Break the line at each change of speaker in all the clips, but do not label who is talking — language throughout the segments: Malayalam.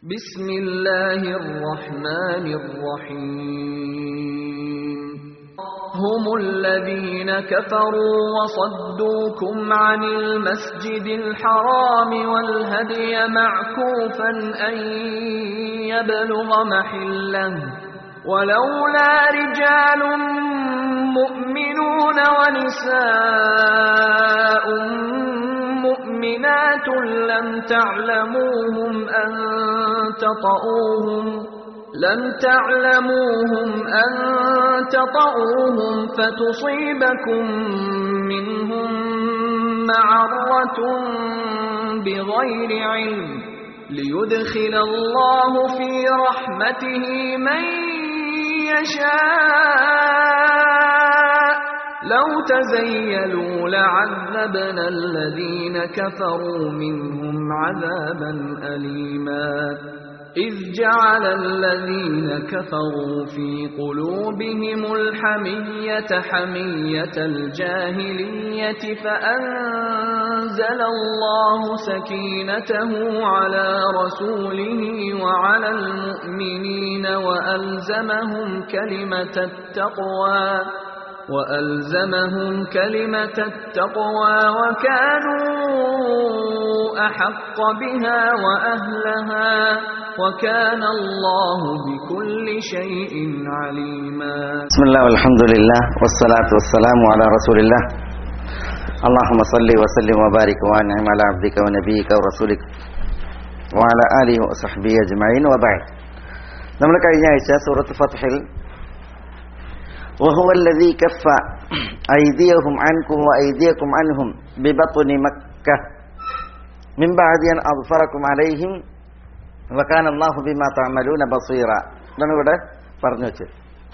بسم الله الرحمن الرحيم هم الذين كفروا وصدوكم عن المسجد الحرام والهدي معكوفا أن يبلغ محله ولولا رجال مؤمنون ونساء مؤمنات لم تعلموهم أن تطؤوهم لم تعلموهم أن تطؤوهم فتصيبكم منهم معرة بغير علم ليدخل الله في رحمته من يشاء لو تزيلوا لعذبنا الذين كفروا منهم عذابا أليما إذ جعل الذين كفروا في قلوبهم الحمية حمية الجاهلية فأنزل الله سكينته على رسوله وعلى المؤمنين وألزمهم كلمة التقوى وألزمهم كلمة التقوى وكانوا أحق بها وأهلها وكان الله بكل شيء عليما
بسم الله والحمد لله والصلاة والسلام على رسول الله اللهم صل وسلم وبارك وانعم على عبدك ونبيك ورسولك وعلى آله وصحبه أجمعين وبعد നമ്മൾ കഴിഞ്ഞ ആഴ്ച സൂറത്ത് ഫത്ഹിൽ وهو الذي كف أيديهم عنكم وأيديكم عنهم ببطن مكة من بعد أن أظفركم عليهم وكان الله بما تعملون بصيرا ഇതാണ് ഇവിടെ പറഞ്ഞു വെച്ചത്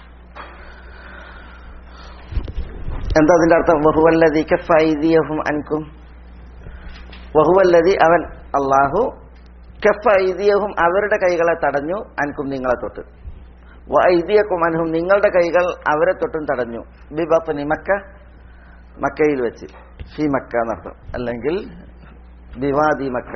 എന്താ അതിന്റെ അർത്ഥം വഹുവല്ലതി കഫ ഐദിയഹും അൻകും വഹുവല്ലതി അവൻ അള്ളാഹു കഫ ഐദിയഹും അവരുടെ കൈകളെ തടഞ്ഞു അൻകും നിങ്ങളെ തൊട്ട് വൈദിയക്കും അൻഹും നിങ്ങളുടെ കൈകൾ അവരെ തൊട്ടും തടഞ്ഞു ബിബപ്പനി മക്ക മക്കയിൽ വെച്ച് ഷീ മക്ക എന്നർത്ഥം അല്ലെങ്കിൽ ബിവാദി മക്ക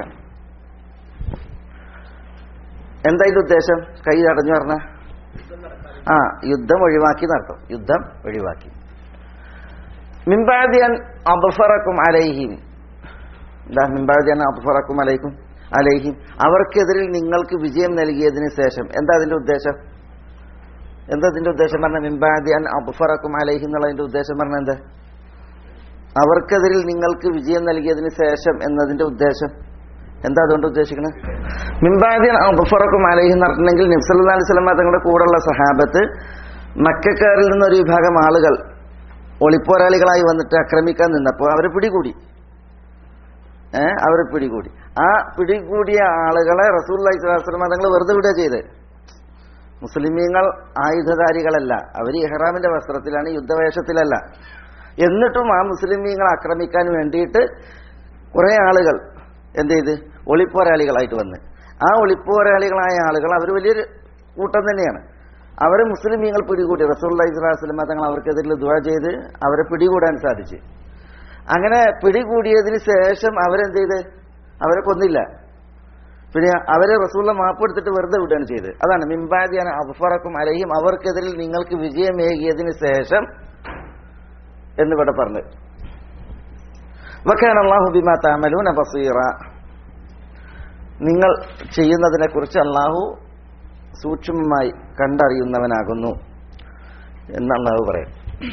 എന്താ ഇതിന്റെ ഉദ്ദേശം കൈ തടഞ്ഞു പറഞ്ഞ ആ യുദ്ധം ഒഴിവാക്കി നടത്തും യുദ്ധം ഒഴിവാക്കി മിംബാദിയൻ അബഫറക്കും അലൈഹിം എന്താ മിംബാദിയൻ അബഫറക്കും അലൈക്കും അലൈഹിം അവർക്കെതിരിൽ നിങ്ങൾക്ക് വിജയം നൽകിയതിന് ശേഷം എന്താ അതിന്റെ ഉദ്ദേശം എന്താ അതിന്റെ ഉദ്ദേശം പറഞ്ഞ മിംബാദിയൻ അബഫറക്കും അലൈഹിം എന്നുള്ളതിന്റെ ഉദ്ദേശം പറഞ്ഞ എന്താ അവർക്കെതിരിൽ നിങ്ങൾക്ക് വിജയം നൽകിയതിന് ശേഷം എന്നതിന്റെ ഉദ്ദേശം എന്താ അതുകൊണ്ട് ഉദ്ദേശിക്കുന്നത് മിംബാദിയൻ അബഫറക്കും അലൈഹിം എന്ന് പറഞ്ഞിട്ടുണ്ടെങ്കിൽ നബ്സല്ലാ അലൈഹി സ്വലമ തങ്ങളുടെ കൂടെയുള്ള സഹാബത്ത് മക്കാരിൽ നിന്നൊരു വിഭാഗം ആളുകൾ ഒളിപ്പോരാളികളായി വന്നിട്ട് ആക്രമിക്കാൻ നിന്നപ്പോൾ അവരെ പിടികൂടി ഏഹ് അവരെ പിടികൂടി ആ പിടികൂടിയ ആളുകളെ റസൂൽ അലൈഹി സ്വലാസ്ലമ തങ്ങൾ വെറുതെ വിടുക ചെയ്ത് മുസ്ലിമീങ്ങൾ ആയുധധാരികളല്ല അവർ ഇഹ്റാമിന്റെ വസ്ത്രത്തിലാണ് യുദ്ധവേഷത്തിലല്ല എന്നിട്ടും ആ മുസ്ലിമീങ്ങൾ ആക്രമിക്കാൻ വേണ്ടിയിട്ട് കുറെ ആളുകൾ എന്ത് ചെയ്ത് ഒളിപ്പോരാളികളായിട്ട് വന്ന് ആ ഒളിപ്പോരാളികളായ ആളുകൾ അവർ വലിയൊരു കൂട്ടം തന്നെയാണ് അവരെ മുസ്ലിമീങ്ങൾ പിടികൂടി റസൂല്ലി സ്വലാസ്ലമ തങ്ങൾ അവർക്കെതിരിൽ ദുവ ചെയ്ത് അവരെ പിടികൂടാൻ സാധിച്ചു അങ്ങനെ പിടികൂടിയതിന് ശേഷം അവരെന്ത് ചെയ്ത് അവരെ കൊന്നില്ല പിന്നെ അവരെ റസൂള്ള മാപ്പ് എടുത്തിട്ട് വെറുതെ വിടുകയാണ് ചെയ്തത് അതാണ് മിംബാദിയാണ് അഫറക്കും അലഹിം അവർക്കെതിരിൽ നിങ്ങൾക്ക് വിജയമേകിയതിന് ശേഷം എന്നിവിടെ പറഞ്ഞു വക്കാൻ അള്ളാഹു ബിമാ താമലൂന ബസീറ നിങ്ങൾ ചെയ്യുന്നതിനെ കുറിച്ച് അള്ളാഹു സൂക്ഷ്മമായി കണ്ടറിയുന്നവനാകുന്നു എന്ന് അള്ളാഹു പറയും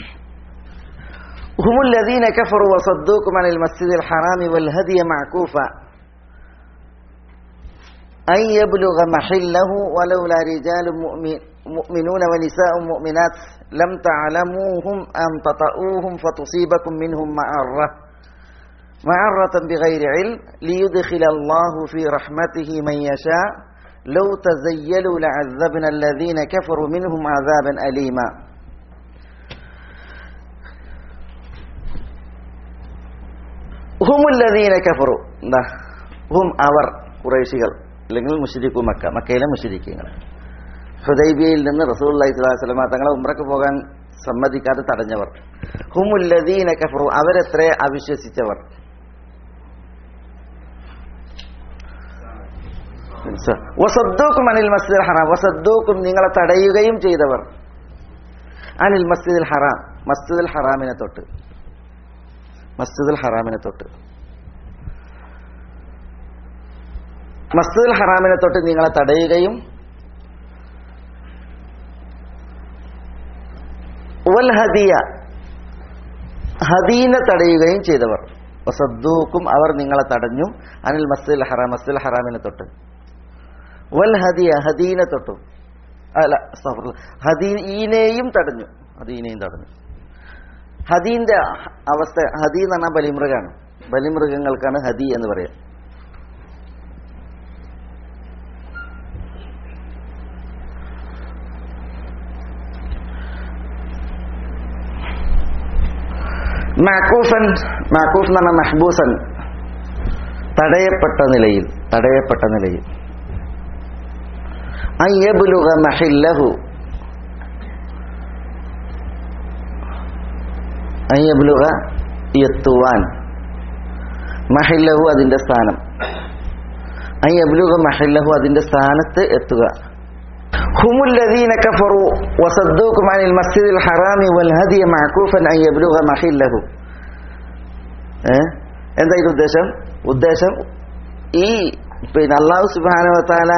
هم الذين كفروا وصدوكم عن المسجد الحرام والهدي معكوفا أن يبلغ محله ولولا رجال مؤمن مؤمنون ونساء مؤمنات لم تعلموهم أن تطؤوهم فتصيبكم منهم معرة معرة بغير علم ليدخل الله في رحمته من يشاء لو تزيلوا لعذبنا الذين كفروا منهم عذابا أليما هم الذين كفروا هم അവർ കുറേശികൾ അല്ലെങ്കിൽ മുഷരിക്കു മക്ക മക്കയിലെ മുഷരിക്കങ്ങൾ ഹുദൈബിയയിൽ നിന്ന് റസൂൽ അലൈഹി സ്വലാസ്ലമ തങ്ങളെ ഉമ്രക്ക് പോകാൻ സമ്മതിക്കാതെ തടഞ്ഞവർ ഹുമുല്ലദീന കഫറു അവരെത്ര അവിശ്വസിച്ചവർ വസദ്ദൂക്കും അനിൽ മസ്ജിദ് ഹറാം വസദ്ദൂക്കും നിങ്ങളെ തടയുകയും ചെയ്തവർ അനിൽ മസ്ജിദുൽ ഹറാം മസ്ജിദുൽ ഹറാമിനെ തൊട്ട് മസ്ജിദുൽ ഹറാമിനെ തൊട്ട് മസ്ജിദുൽ ഹറാമിനെ തൊട്ട് നിങ്ങളെ തടയുകയും വൽ ഹദിയ ഹദീനെ തടയുകയും ചെയ്തവർ വസദ്ദൂക്കും അവർ നിങ്ങളെ തടഞ്ഞു അനിൽ മസ്ജിദുൽ ഹറാം മസ്ജിദുൽ ഹറാമിനെ തൊട്ട് വൽ ഹദിയ ഹദീനെ തൊട്ടു അല്ല അസ്തഗ്ഫിറുല്ലാ. ഹദീനെയും തടഞ്ഞു ഹദീനെയും തടഞ്ഞു ഹദീന്റെ അവസ്ഥ ഹദി എന്ന് പറഞ്ഞാൽ ബലിമൃഗാണ് ബലിമൃഗങ്ങൾക്കാണ് ഹദി എന്ന് പറയാം മാക്കൂഫൻ മാക്കൂഫ് എന്ന് പറഞ്ഞാൽ മെഹബൂസൻ തടയപ്പെട്ട നിലയിൽ തടയപ്പെട്ട നിലയിൽ അയ്യബുലുക മഹില്ലഹു അയ്യബുലുക എത്തുവാൻ മഹില്ലഹു അതിന്റെ സ്ഥാനം അയ്യബുലുക മഹില്ലഹു അതിന്റെ സ്ഥാനത്ത് എത്തുക ഹുമുല്ലദീന കഫറു വസദ്ദൂക്കും അനിൽ മസ്ജിദിൽ ഹറാമി വൽ ഹദിയ മഅകൂഫൻ അൻ യബ്ലുഗ മഹില്ലഹു ഏ എന്താ ഇത് ഉദ്ദേശം ഉദ്ദേശം ഈ പിന്നെ അള്ളാഹു സുബ്ഹാനഹു വതആല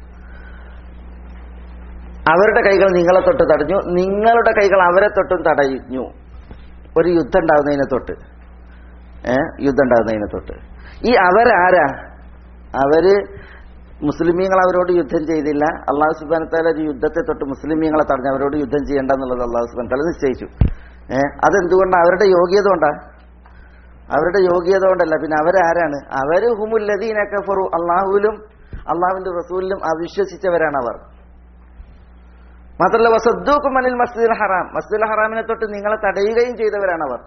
അവരുടെ കൈകൾ നിങ്ങളെ തൊട്ട് തടഞ്ഞു നിങ്ങളുടെ കൈകൾ അവരെ തൊട്ടും തടഞ്ഞു ഒരു യുദ്ധം ഉണ്ടാകുന്നതിനെ തൊട്ട് ഏ യുദ്ധം ഉണ്ടാകുന്നതിനെ തൊട്ട് ഈ അവരാരാ അവര് മുസ്ലിമീങ്ങൾ അവരോട് യുദ്ധം ചെയ്തില്ല അള്ളാഹു സുബാൻ താല ഒരു യുദ്ധത്തെ തൊട്ട് മുസ്ലിമീങ്ങളെ തടഞ്ഞു അവരോട് യുദ്ധം ചെയ്യേണ്ട എന്നുള്ളത് അള്ളാഹു സുബാൻ താല നിശ്ചയിച്ചു ഏഹ് അതെന്തുകൊണ്ടാണ് അവരുടെ യോഗ്യത കൊണ്ടാ അവരുടെ യോഗ്യത കൊണ്ടല്ല പിന്നെ അവരാരാണ് അവര് ഹുമുല്ലദീനൊക്കെ ഫറു അള്ളാഹുവിലും അള്ളാഹുവിന്റെ റസൂലിലും അവിശ്വസിച്ചവരാണ് അവർ മാത്രമല്ല വസദ്ദൂക്കും അനിൽ മസ്ജിദുൽ ഹറാം മസ്ജിദുൽ ഹറാമിനെ തൊട്ട് നിങ്ങളെ തടയുകയും ചെയ്തവരാണ് അവർ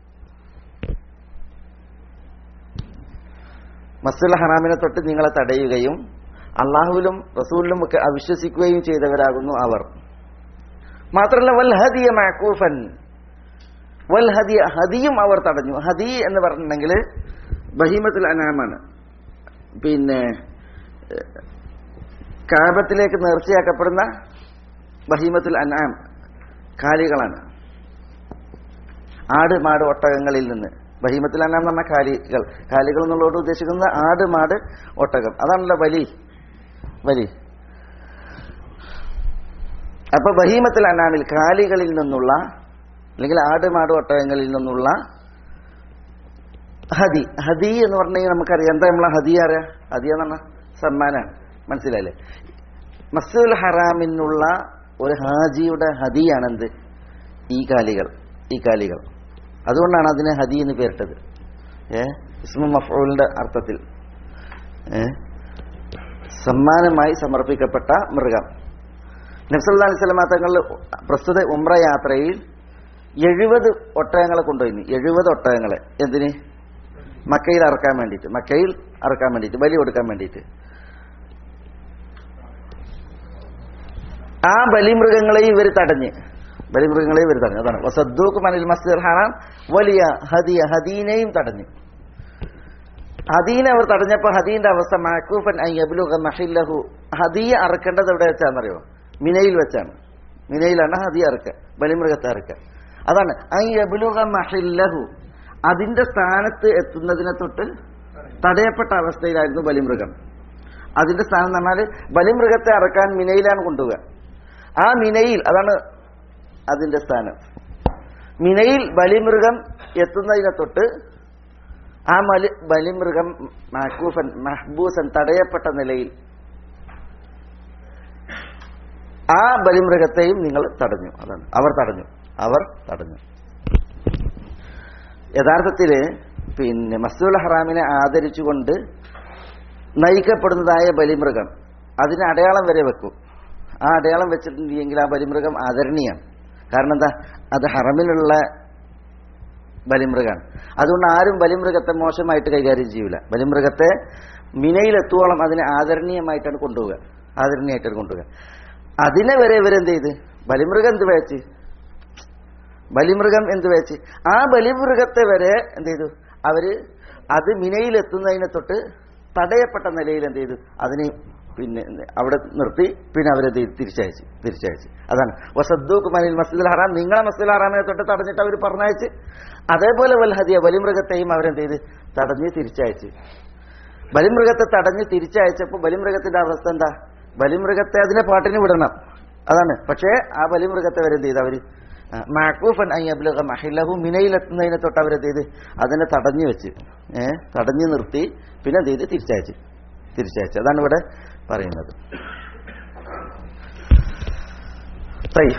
മസ്ജിദുൽ ഹറാമിനെ തൊട്ട് നിങ്ങളെ തടയുകയും അള്ളാഹുവിലും റസൂലിലും ഒക്കെ അവിശ്വസിക്കുകയും ചെയ്തവരാകുന്നു അവർ മാത്രമല്ല വൽ ഹദിയ മാക്കൂഫൻ വൽ ഹദിയ ഹദിയും അവർ തടഞ്ഞു ഹദി എന്ന് പറഞ്ഞിട്ടുണ്ടെങ്കിൽ ബഹീമത്തുൽ അനാമാണ് പിന്നെ ഏഹ്, കാബത്തിലേക്ക് നേർച്ചയാക്കപ്പെടുന്ന ബഹീമത്തുൽ അനാം കാലികളാണ് ആട് മാട് ഒട്ടകങ്ങളിൽ നിന്ന് ബഹീമത്തുൽ അനാം എന്ന് പറഞ്ഞ കാലികൾ കാലികൾ എന്നുള്ളതോട് ഉദ്ദേശിക്കുന്നത് ആട് മാട് ഒട്ടകം അതാണല്ലോ ബലി ബലി അപ്പൊ ബഹീമത്തുൽ അനാമിൽ കാലികളിൽ നിന്നുള്ള അല്ലെങ്കിൽ ആട് മാട് ഒട്ടകങ്ങളിൽ നിന്നുള്ള ഹദി ഹദി എന്ന് പറഞ്ഞെങ്കിൽ നമുക്കറിയാം എന്താ നമ്മളെ ഹദി അറിയാം ഹദി എന്ന് പറഞ്ഞാൽ സമ്മാനാണ് മനസ്സിലായില്ലേ മസ്ജിദുൽ ഹറാമിനുള്ള ഒരു ഹാജിയുടെ ഹദിയാണ് എന്ത് ഈ കാലികൾ ഈ കാലികൾ അതുകൊണ്ടാണ് അതിന് ഹദി എന്ന് പേരിട്ടത് ഏ ഇസ്മു മഫൂലിന്റെ അർത്ഥത്തിൽ ഏ സമ്മാനമായി സമർപ്പിക്കപ്പെട്ട മൃഗം നബ്സല്ലാ അലൈഹി സ്വലമാ തങ്ങൾ പ്രസ്തുത ഉംറ യാത്രയിൽ എഴുപത് ഒട്ടകങ്ങളെ കൊണ്ടുപോയി എഴുപത് ഒട്ടകങ്ങളെ എന്തിന് മക്കയിൽ അറക്കാൻ വേണ്ടിയിട്ട് മക്കയിൽ അറക്കാൻ വേണ്ടിയിട്ട് ബലി കൊടുക്കാൻ വേണ്ടിയിട്ട് ആ ബലിമൃഗങ്ങളെയും ഇവർ തടഞ്ഞ് ബലിമൃഗങ്ങളെയും ഇവർ തടഞ്ഞു അതാണ് വസദ്ദൂക്ക് മനിൽ മസ്ജിദ് ഹറാം വലിയ ഹദിയ ഹദീനെയും തടഞ്ഞു ഹദീനെ അവർ തടഞ്ഞപ്പോൾ ഹദീന്റെ അവസ്ഥ മഹക്കൂഫൻ അയ്യബുലുഖ മഹില്ലഹു ഹദിയ അറക്കേണ്ടത് എവിടെ വെച്ചാണെന്നറിയോ മിനയിൽ വെച്ചാണ് മിനയിലാണ് ഹദിയ അറക്കുക ബലിമൃഗത്തെ അറക്കുക അതാണ് അയ്യബുലുഖ മഹില്ലഹു അതിന്റെ സ്ഥാനത്ത് എത്തുന്നതിനെ തൊട്ട് തടയപ്പെട്ട അവസ്ഥയിലായിരുന്നു ബലിമൃഗം അതിന്റെ സ്ഥാനം എന്ന് പറഞ്ഞാൽ ബലിമൃഗത്തെ അറക്കാൻ മിനയിലാണ് കൊണ്ടുപോവുക ആ മിനയിൽ അതാണ് അതിന്റെ സ്ഥാനം മിനയിൽ ബലിമൃഗം എത്തുന്നതിനെ തൊട്ട് ആ മലി ബലിമൃഗം മഹക്കൂഫൻ മഹ്ബൂസൻ തടയപ്പെട്ട നിലയിൽ ആ ബലിമൃഗത്തെയും നിങ്ങൾ തടഞ്ഞു അതാണ് അവർ തടഞ്ഞു അവർ തടഞ്ഞു യഥാർത്ഥത്തില് പിന്നെ മസ്ദുൽ ഹറാമിനെ ആദരിച്ചുകൊണ്ട് നയിക്കപ്പെടുന്നതായ ബലിമൃഗം അതിന് അടയാളം വരെ വെക്കും ആ അടയാളം വെച്ചിട്ടുണ്ടെങ്കിൽ ആ ബലിമൃഗം ആദരണീയാണ് കാരണം എന്താ അത് ഹറമിലുള്ള ബലിമൃഗമാണ് അതുകൊണ്ട് ആരും ബലിമൃഗത്തെ മോശമായിട്ട് കൈകാര്യം ചെയ്യൂല ബലിമൃഗത്തെ മിനയിലെത്തുവോളം അതിനെ ആദരണീയമായിട്ടാണ് കൊണ്ടുപോവുക ആദരണീയമായിട്ടാണ് കൊണ്ടുപോവുക അതിനെ വരെ ഇവരെന്ത് ചെയ്ത് ബലിമൃഗം എന്ത് വെച്ച് ബലിമൃഗം എന്ത് വെച്ച് ആ ബലിമൃഗത്തെ വരെ എന്ത് ചെയ്തു അവര് അത് മിനയിലെത്തുന്നതിനെ തൊട്ട് തടയപ്പെട്ട നിലയിൽ എന്ത് ചെയ്തു അതിനെ പിന്നെ അവിടെ നിർത്തി പിന്നെ അവരെ തി- തിരിച്ചയച്ച് തിരിച്ചയച്ച് അതാണ് വസദ്ദൂക്ക് മനിൽ മസ്ജിദുൽ ഹറാം നിങ്ങളെ മസ്ജിദുൽ ഹറാമിനെ തൊട്ട് തടഞ്ഞിട്ട് അവർ പറഞ്ഞയച്ച് അതേപോലെ വൽഹദിയ ബലിമൃഗത്തെയും അവരെന്ത് ചെയ്ത് തടഞ്ഞ് തിരിച്ചയച്ച് ബലിമൃഗത്തെ തടഞ്ഞ് തിരിച്ചയച്ചപ്പോൾ ബലിമൃഗത്തിന്റെ അവസ്ഥ എന്താ ബലിമൃഗത്തെ അതിനെ പാട്ടിന് വിടണം അതാണ് പക്ഷേ ആ ബലിമൃഗത്തെ അവരെന്ത് ചെയ്ത് അവര് മാക്കൂഫൻ അയ്യബ്ലഹ മഹിലഹു മിനയിലെത്തുന്നതിനെ തൊട്ട് അവരെന്ത് ചെയ്ത് അതിനെ തടഞ്ഞു വെച്ച് ഏഹ് തടഞ്ഞു നിർത്തി പിന്നെ എന്ത് ചെയ്ത് തിരിച്ചയച്ച് തിരിച്ചയച്ച് അതാണ് ഇവിടെ പറയുന്നത് طيب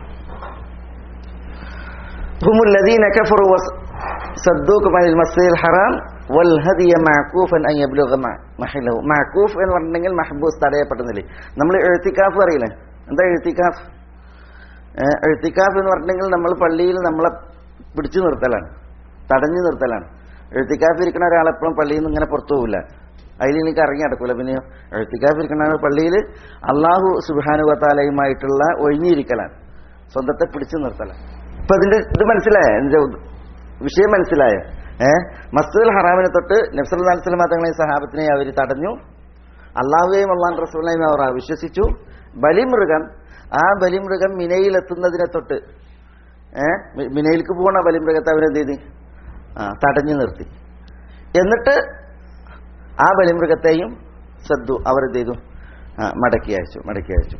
هم الذين كفروا وصدوكم عن المسجد الحرام والهدي معكوفا ان يبلغ محله معكوف എന്ന് പറഞ്ഞിട്ടുണ്ടെങ്കിൽ മഹബൂസ് തടയപ്പെടുന്നില്ലേ നമ്മൾ എഴുത്തിക്കാഫ് അറിയില്ലേ എന്താ എഴുത്തിക്കാഫ് ഏഹ് എഴുത്തിക്കാഫ് എന്ന് പറഞ്ഞിട്ടുണ്ടെങ്കിൽ നമ്മൾ പള്ളിയിൽ നമ്മളെ പിടിച്ചു നിർത്തലാണ് തടഞ്ഞു നിർത്തലാണ് എഴുത്തിക്കാഫ് ഇരിക്കുന്ന ഒരാളെപ്പോഴും പള്ളിയിൽ നിന്ന് ഇങ്ങനെ പുറത്തു പോകില്ല അതിൽ എനിക്ക് ഇറങ്ങി നടക്കൂല പിന്നെ എഴുത്തിക്കാഫ് ഇരിക്കുന്ന പള്ളിയിൽ അള്ളാഹു സുബാനുവത്താലയുമായിട്ടുള്ള ഒഴിഞ്ഞിരിക്കലാണ് സ്വന്തത്തെ പിടിച്ചു നിർത്തലാണ് ഇപ്പൊ അതിന്റെ ഇത് മനസ്സിലായ എന്റെ വിഷയം മനസ്സിലായ ഏഹ് മസ്ജിദുൽ ഹറാമിനെ തൊട്ട് നബ്സൽ അലിസ്ലാം തങ്ങളെയും സഹാബത്തിനെയും അവർ തടഞ്ഞു അള്ളാഹുവേയും അള്ളാഹ് റസൂലിനെയും അവർ വിശ്വസിച്ചു ബലിമൃഗം ആ ബലിമൃഗം മിനയിലെത്തുന്നതിനെ തൊട്ട് ഏഹ് മിനയിലേക്ക് പോകണ ബലിമൃഗത്തെ അവരെന്ത് ചെയ്ത് ആ തടഞ്ഞു നിർത്തി എന്നിട്ട് ആ ബലിമൃഗത്തെയും സദ്ദു അവരെന്ത് ചെയ്തു ആ, മടക്കി അയച്ചു മടക്കി അയച്ചു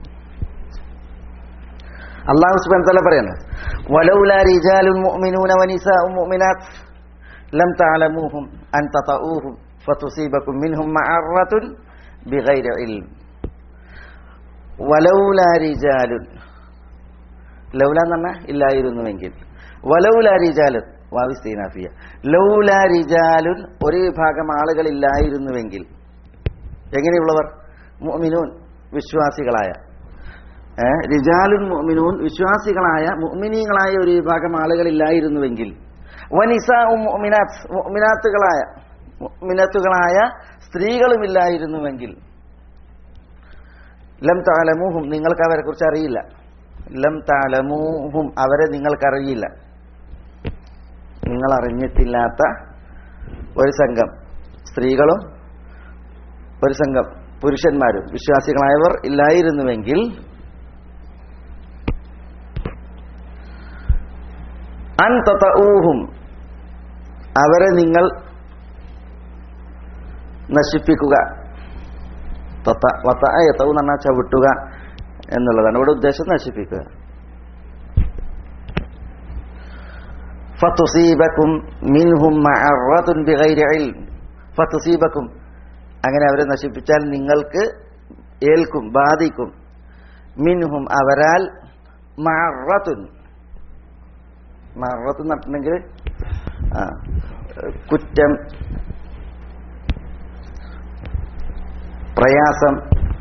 അള്ളാഹു സുബ്ഹാനഹു വതആല പറയാണ് വലൗലാ റിജാലുൻ മുഅ്മിനൂന വനിസാഉൻ മുഅ്മിനാത്ത് ലം തഅലമൂഹും അൻ തതഊഹും ഫതുസീബകും മിൻഹും മഅറത്തുൻ ബിഗൈരി ഇൽം വലൗലാ റിജാലുൻ ലൗല എന്ന് പറഞ്ഞാൽ ഇല്ലായിരുന്നുവെങ്കിൽ വലൗലാ റിജാലുൻ വാവിസ്തീനാഫിയ ലൗലാ റിജാലുൻ ഒരു വിഭാഗം ആളുകൾ ഇല്ലായിരുന്നുവെങ്കിൽ എങ്ങനെയുള്ളവർ മുഅ്മിനൂൻ വിശ്വാസികളായ ഏ, റിജാലുൻ മുഅ്മിനൂൻ വിശ്വാസികളായ മുഅ്മിനീങ്ങളായ ഒരു വിഭാഗം ആളുകളില്ലായിരുന്നുവെങ്കിൽ വനിസാഉം മുഅ്മിനാത്ത് മുഅ്മിനാത്തുകളായ മുഅ്മിനത്തുകളായ സ്ത്രീകളുമില്ലായിരുന്നുവെങ്കിൽ ലം താലമൂഹും നിങ്ങൾക്ക് അവരെ കുറിച്ച് അറിയില്ല ലം താലമൂഹും അവരെ നിങ്ങൾക്കറിയില്ല നിങ്ങൾ അറിഞ്ഞിട്ടില്ലാത്ത ഒരു സംഘം സ്ത്രീകളും ഒരു സംഘം പുരുഷന്മാരും വിശ്വാസികളായവർ ഇല്ലായിരുന്നുവെങ്കിൽ അൻ തതഊഹും അവരെ നിങ്ങൾ നശിപ്പിക്കുക തത്ത വത്ത എത്തവ് എന്ന് പറഞ്ഞാൽ ചവിട്ടുക എന്നുള്ളതാണ് ഇവിടെ ഉദ്ദേശം നശിപ്പിക്കുക ഫതുസീബക്കും മിൻഹും മഅറത്തുൻ ബിഗൈരി ഇൽം ഫതുസീബക്കും അങ്ങനെ അവരെ നശിപ്പിച്ചാൽ നിങ്ങൾക്ക് ഏൽക്കും ബാധിക്കും മിൻഹും അവരാൽ മഅറത്തുൻ മറത്ത് നട്ടിട്ടുണ്ടെങ്കിൽ ആ കുറ്റം പ്രയാസം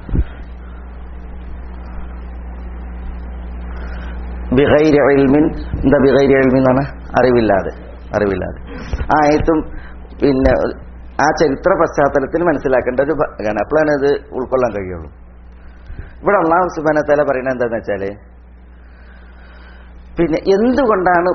ബിഗൈരി ഇൽമിൻ എന്താ ബിഗൈരി ഇൽമിൻ എന്നാണ് അറിവില്ലാതെ അറിവില്ലാതെ ആ ആയത്തും പിന്നെ ആ ചരിത്ര പശ്ചാത്തലത്തിൽ മനസ്സിലാക്കേണ്ട ഒരു ഭാഗമാണ് അപ്പോഴാണ് ഇത് ഉൾക്കൊള്ളാൻ കഴിയുള്ളൂ ഇവിടെ അള്ളാഹു സുബാന തല പറയുന്നത് എന്താന്ന് വെച്ചാല് പിന്നെ എന്തുകൊണ്ടാണ്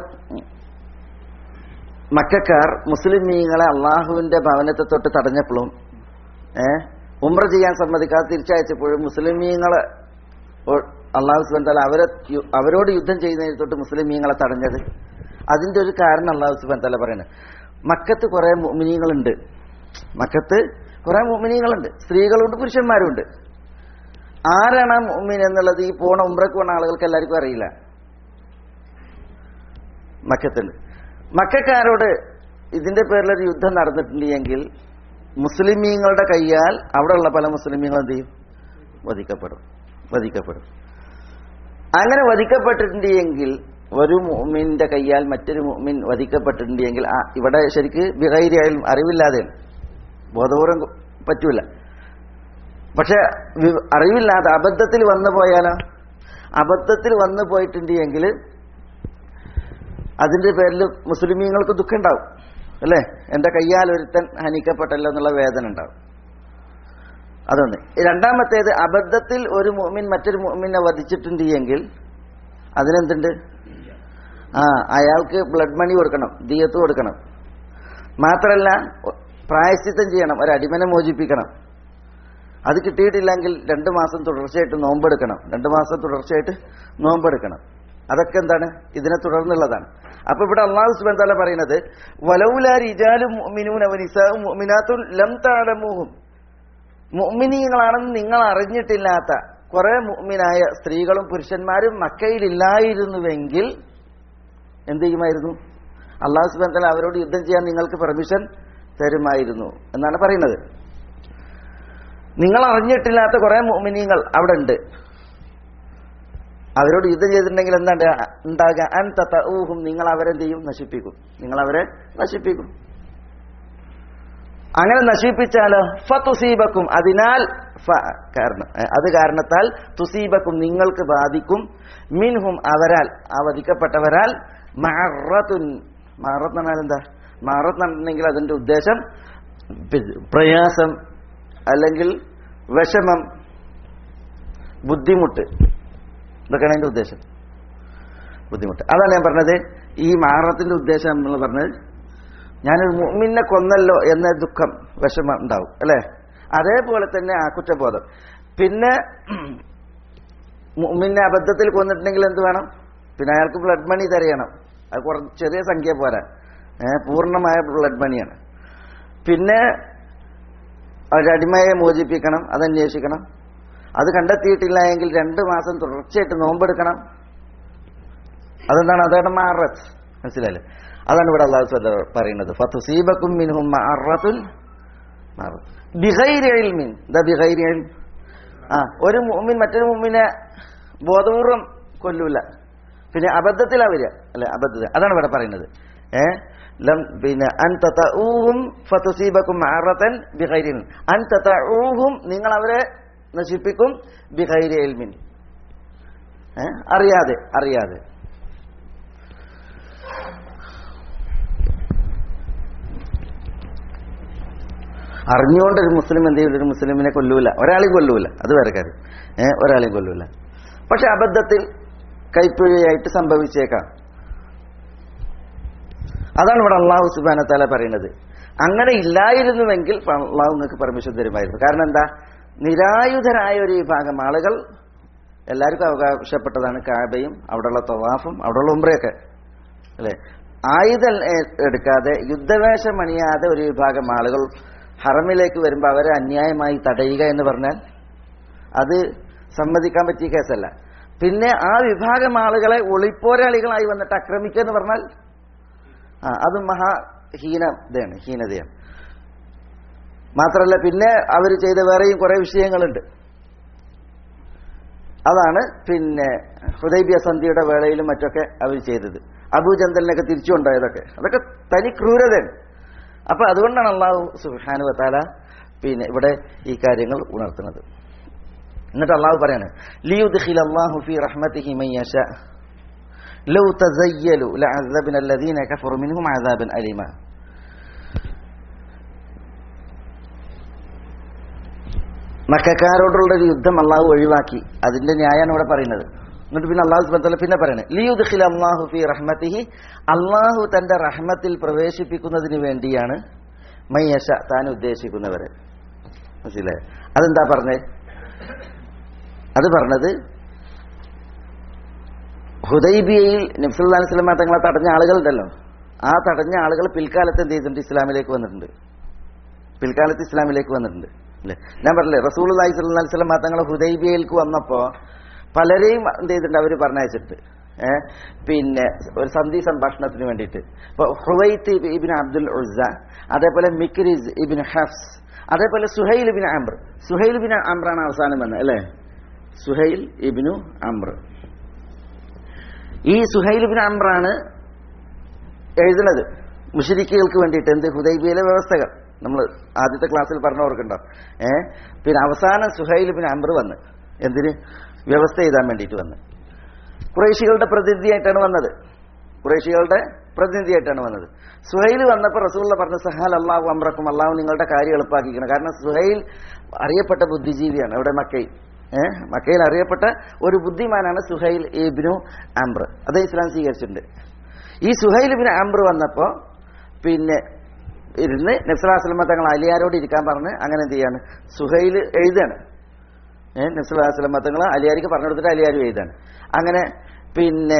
മക്കാർ മുസ്ലിമീങ്ങളെ അള്ളാഹുവിന്റെ ഭവനത്തെ തൊട്ട് തടഞ്ഞപ്പോഴും ഏ ഉമ്ര ചെയ്യാൻ സമ്മതിക്കാതെ തിരിച്ചയച്ചപ്പോഴും മുസ്ലിമീങ്ങളെ ഒ- അള്ളാഹു സുബാൻ താല അവരെ യു- അവരോട് യുദ്ധം ചെയ്യുന്നതിന് തൊട്ട് മുസ്ലിമീങ്ങളെ തടഞ്ഞത് അതിന്റെ ഒരു കാരണം അള്ളാഹു സുബാൻ താല പറയുന്നത് മക്കത്ത് കുറെ മുമിനീങ്ങളുണ്ട് മക്കത്ത് കുറെ മുമിനീങ്ങളുണ്ട് സ്ത്രീകളുണ്ട് പുരുഷന്മാരുണ്ട് ആരാണ് ആ മുഅ്മിൻ എന്നുള്ളത് ഈ പോണ ഉംറക്ക് പോണ ആളുകൾക്ക് എല്ലാവർക്കും അറിയില്ല മക്കത്തുണ്ട് മക്കാരോട് ഇതിന്റെ പേരിലൊരു യുദ്ധം നടന്നിട്ടുണ്ട് എങ്കിൽ മുസ്ലിമീങ്ങളുടെ കയ്യാൽ അവിടെയുള്ള പല മുസ്ലിമീങ്ങളും എന്ത് ചെയ്യും വധിക്കപ്പെടും വധിക്കപ്പെടും അങ്ങനെ വധിക്കപ്പെട്ടിട്ടുണ്ട് എങ്കിൽ ഒരു മുഅ്മിന്റെ കയ്യാൽ മറ്റൊരു മുഅ്മിൻ വധിക്കപ്പെട്ടിട്ടുണ്ട് എങ്കിൽ ആ ഇവിടെ ശരിക്ക് ബിഹൈരിയായാലും അറിവില്ലാതെയാണ് ബോധപൂർവം പറ്റൂല പക്ഷെ വി- അറിവില്ലാതെ അബദ്ധത്തിൽ വന്നു പോയാലോ അബദ്ധത്തിൽ വന്നു പോയിട്ടുണ്ട് എങ്കിൽ അതിന്റെ പേരിൽ മുസ്ലിമീങ്ങൾക്ക് ദുഃഖം ഉണ്ടാവും അല്ലേ എന്റെ കയ്യാൽ ഒരുത്തൻ ഹനിക്കപ്പെട്ടല്ലോ എന്നുള്ള വേദന ഉണ്ടാവും അതൊന്ന് രണ്ടാമത്തേത് അബദ്ധത്തിൽ ഒരു മുഅ്മിൻ മറ്റൊരു മുഅ്മിനെ വധിച്ചിട്ടുണ്ട് എങ്കിൽ അതിനെന്തുണ്ട് ആ അയാൾക്ക് ബ്ലഡ് മണി കൊടുക്കണം ദിയത്ത് കൊടുക്കണം മാത്രല്ല പ്രായശ്ചിത്തം ചെയ്യണം ഒരു അടിമനെ മോചിപ്പിക്കണം അത് കിട്ടിയിട്ടില്ലെങ്കിൽ രണ്ട് മാസം തുടർച്ചയായിട്ട് നോമ്പെടുക്കണം രണ്ട് മാസം തുടർച്ചയായിട്ട് നോമ്പെടുക്കണം അതൊക്കെ എന്താണ് ഇതിനെ തുടർന്നുള്ളതാണ് അപ്പൊ ഇവിടെ അള്ളാഹു സുബാൻ താല പറയുന്നത് വലൗല റിജാലും മുഅ്മിനൂന വനിസാഉം മുഅ്മിനാത്തുൻ ലം തഅലമുഹും മുഅ്മിനീങ്ങളാണെന്ന് നിങ്ങൾ അറിഞ്ഞിട്ടില്ലാത്ത കുറെ മുഅ്മിനായ സ്ത്രീകളും പുരുഷന്മാരും മക്കയിലില്ലായിരുന്നുവെങ്കിൽ എന്ത് ചെയ്യുമായിരുന്നു അള്ളാഹു സുബാൻ താല അവരോട് യുദ്ധം ചെയ്യാൻ നിങ്ങൾക്ക് പെർമിഷൻ തരുമായിരുന്നു എന്നാണ് പറയുന്നത് നിങ്ങൾ അറിഞ്ഞിട്ടില്ലാത്ത കുറെ മുഅ്മിനീങ്ങൾ അവിടെ ഉണ്ട് അവരോട് യുദ്ധം ചെയ്തിട്ടുണ്ടെങ്കിൽ എന്താ ഉണ്ടാകുക അൻ തഊഹും നിങ്ങൾ അവരെന്ത് ചെയ്യും നശിപ്പിക്കും നിങ്ങൾ അവരെ നശിപ്പിക്കും അങ്ങനെ നശിപ്പിച്ചാലോ ഫ തുസീബക്കും അതിനാൽ ഫ കാരണം ഏ, അത് കാരണത്താൽ തുസീബക്കും നിങ്ങൾക്ക് ബാധിക്കും മിൻഹും അവരാൽ ആ വധിക്കപ്പെട്ടവരാൽ മറത്തുൻ മറത്ത് എന്നാൽ എന്താ മറത്ത് എന്നുണ്ടെങ്കിൽ അതിന്റെ ഉദ്ദേശം പി- പ്രയാസം അല്ലെങ്കിൽ വിഷമം ബുദ്ധിമുട്ട് ഇതൊക്കെയാണ് അതിന്റെ ഉദ്ദേശം ബുദ്ധിമുട്ട് അതാണ് ഞാൻ പറഞ്ഞത് ഈ മാറത്തിന്റെ ഉദ്ദേശം നമ്മൾ പറഞ്ഞത് ഞാനൊരു മുഅ്മിനെ കൊന്നല്ലോ എന്ന ദുഃഖം വിഷമം ഉണ്ടാവും അല്ലേ അതേപോലെ തന്നെ ആ കുറ്റബോധം പിന്നെ മുഅ്മിനെ അബദ്ധത്തിൽ കൊന്നിട്ടുണ്ടെങ്കിൽ എന്ത് വേണം പിന്നെ അയാൾക്ക് ബ്ലഡ് മണി തരയണം അത് കുറച്ച് ചെറിയ സംഖ്യ പോരാ ഏഹ് പൂർണ്ണമായ ബ്ലഡ് മണിയാണ് പിന്നെ ഒരടിമയെ മോചിപ്പിക്കണം അത് അന്വേഷിക്കണം അത് കണ്ടെത്തിയിട്ടില്ല എങ്കിൽ രണ്ട് മാസം തുടർച്ചയായിട്ട് നോമ്പെടുക്കണം അതെന്താണ് അതാണ് മാറത്ത് മനസ്സിലായില്ലേ അതാണ് ഇവിടെ അള്ളാഹു സ്വല്ല പറയുന്നത് ഫതുസീബക്കും മിൻഹും മഅറത്തുൻ മാറത്ത് ബിഗൈരി ഇൽമിൻ ദ ബിഗൈരി ഇൽം ആ ഒരു മുഅ്മിൻ മറ്റൊരു മുഅ്മിനെ ബോധപൂർവം കൊല്ലൂല പിന്നെ അബദ്ധത്തിലാ വരിക അല്ലെ അബദ്ധത്തിൽ അതാണ് ഇവിടെ പറയുന്നത് ഏ ലം പിന്നെ അൻ തതഊഹും ഫതുസീബക്കും മഅറത്തൻ ബിഗൈരി ഇൽം അൻ തതഊഹും നിങ്ങൾ അവരെ നശിപ്പിക്കും ബിഗൈരി ഇൽമിൻ ഏ അറിയാതെ അറിയാതെ അറിഞ്ഞുകൊണ്ട് ഒരു മുസ്ലിം എന്ത് ചെയ്യില്ല ഒരു മുസ്ലിമിനെ കൊല്ലൂല ഒരാളെയും കൊല്ലൂല അത് വേറെ കാര്യം ഏഹ് ഒരാളെയും കൊല്ലൂല പക്ഷെ അബദ്ധത്തിൽ കൈപ്പിഴയായിട്ട് സംഭവിച്ചേക്കാം അതാണ് ഇവിടെ അള്ളാഹു സുബാന താല പറയുന്നത് അങ്ങനെ ഇല്ലായിരുന്നുവെങ്കിൽ അള്ളാഹു നിങ്ങൾക്ക് പെർമിഷൻ തരുമായിരുന്നു കാരണം എന്താ നിരായുധരായ ഒരു വിഭാഗം ആളുകൾ എല്ലാവർക്കും അവകാശപ്പെട്ടതാണ് കാബയും അവിടെയുള്ള തവാഫും അവിടെയുള്ള ഉംറയൊക്കെ അല്ലെ ആയുധം എ- എടുക്കാതെ യുദ്ധവേഷം അണിയാതെ ഒരു വിഭാഗം ആളുകൾ ഹറമിലേക്ക് വരുമ്പോൾ അവരെ അന്യായമായി തടയുക എന്ന് പറഞ്ഞാൽ അത് സമ്മതിക്കാൻ പറ്റിയ കേസല്ല പിന്നെ ആ വിഭാഗം ആളുകളെ ഒളിപ്പോരാളികളായി വന്നിട്ട് ആക്രമിക്കുക എന്ന് പറഞ്ഞാൽ ആ അത് മഹാഹീനതയാണ് ഹീനതയാണ് മാത്രമല്ല പിന്നെ അവർ ചെയ്ത വേറെയും കുറെ വിഷയങ്ങളുണ്ട് അതാണ് പിന്നെ ഹുദൈബിയ സന്ധിയുടെ വേളയിലും മറ്റൊക്കെ അവർ ചെയ്തത് അബൂജന്തലിനൊക്കെ തിരിച്ചു കൊണ്ടുപോയതൊക്കെ അതൊക്കെ തനി ക്രൂരതയാണ് അപ്പൊ അതുകൊണ്ടാണ് അള്ളാഹു സുഹാനു വത്താല പിന്നെ ഇവിടെ ഈ കാര്യങ്ങൾ ഉണർത്തുന്നത് എന്നിട്ട് അള്ളാഹു പറയാണ് ലിയുദ്ഖിൽ അല്ലാഹു ഫി റഹ്മതിഹി മൻ യശാ ലൗ തസയ്യലു ലഅذبنا الذين كفروا منهم عذابا أليما മക്കാരോടുള്ള ഒരു യുദ്ധം അള്ളാഹു ഒഴിവാക്കി അതിന്റെ ന്യായമാണ് ഇവിടെ പറയുന്നത് എന്നിട്ട് പിന്നെ അള്ളാഹു സുബ്ഹാനഹു പിന്നെ പറയുന്നത് ലിയുദ്ഖിൽ അല്ലാഹു ഫി റഹ്മതിഹി അള്ളാഹു തന്റെ റഹ്മത്തിൽ പ്രവേശിപ്പിക്കുന്നതിന് വേണ്ടിയാണ് മയ്യശ താൻ ഉദ്ദേശിക്കുന്നവരെ മനസ്സിലായോ അതെന്താ പറഞ്ഞേ അത് പറഞ്ഞത് ഹുദൈബിയയിൽ നബ്സുല്ലാ അലൈഹി സ്വലമ തങ്ങളെ തടഞ്ഞ ആളുകളുണ്ടല്ലോ ആ തടഞ്ഞ ആളുകൾ പിൽക്കാലത്ത് എന്ത് ചെയ്തിട്ടുണ്ട് ഇസ്ലാമിലേക്ക് വന്നിട്ടുണ്ട് പിൽക്കാലത്ത് ഇസ്ലാമിലേക്ക് വന്നിട്ടുണ്ട് അല്ലേ ഞാൻ പറഞ്ഞില്ലേ റസൂൽ അലൈഹി സ്വല്ലാ അലൈഹി സ്വലമ തങ്ങളെ ഹുദൈബിയയിലേക്ക് വന്നപ്പോ പലരെയും എന്ത് ചെയ്തിട്ടുണ്ട് അവർ പറഞ്ഞയച്ചിട്ട് ഏഹ് പിന്നെ ഒരു സന്ധി സംഭാഷണത്തിന് വേണ്ടിയിട്ട് ഇപ്പൊ ഹുവൈത്ത് ഇബിൻ അബ്ദുൽ ഉസ അതേപോലെ മിക്രിസ് ഇബിൻ ഹഫ്സ് അതേപോലെ സുഹൈൽ ഇബിൻ അംർ സുഹൈൽ ഇബിൻ അംറാണ് അവസാനം വന്നത് അല്ലേ സുഹൈൽ ഇബിനു അംർ ഈ സുഹൈൽ ഇബിൻ അംറാണ് എഴുതുന്നത് മുഷരിക്കുകൾക്ക് വേണ്ടിയിട്ട് എന്ത് ഹുദൈബിയിലെ വ്യവസ്ഥകൾ നമ്മൾ ആദ്യത്തെ ക്ലാസ്സിൽ പറഞ്ഞവർക്കുണ്ടോ ഏ പിന്നെ അവസാനം സുഹൈൽ ബിൻ അംർ വന്ന് എന്തിന് വ്യവസ്ഥ എഴുതാൻ വേണ്ടിയിട്ട് വന്ന് കുറേശികളുടെ പ്രതിനിധിയായിട്ടാണ് വന്നത് കുറേശികളുടെ പ്രതിനിധിയായിട്ടാണ് വന്നത് സുഹൈൽ വന്നപ്പോൾ റസൂള്ള പറഞ്ഞ സഹാൽ അള്ളാഹു അമ്രക്കും അള്ളാഹു നിങ്ങളുടെ കാര്യം എളുപ്പാക്കിക്കണം കാരണം സുഹൈൽ അറിയപ്പെട്ട ബുദ്ധിജീവിയാണ് ഇവിടെ മക്കയിൽ ഏഹ് മക്കയിൽ അറിയപ്പെട്ട ഒരു ബുദ്ധിമാനാണ് സുഹൈൽ ഇബ്നു അംബ്ര അത് ഇസ്ലാം സ്വീകരിച്ചിട്ടുണ്ട് ഈ സുഹൈൽ ഇബ്നു അംബ്ര വന്നപ്പോൾ പിന്നെ ഇരുന്ന് നബ്സലാസ്ലമ തങ്ങൾ അലിയാരോട് ഇരിക്കാൻ പറഞ്ഞ് അങ്ങനെ എന്ത് ചെയ്യാണ് സുഹൈൽ എഴുതാണ് ഏഹ് നബ്സലാസ്ലമ തങ്ങൾ അലിയാരിക്ക് പറഞ്ഞു കൊടുത്തിട്ട് അലിയാരും എഴുതാണ് അങ്ങനെ പിന്നെ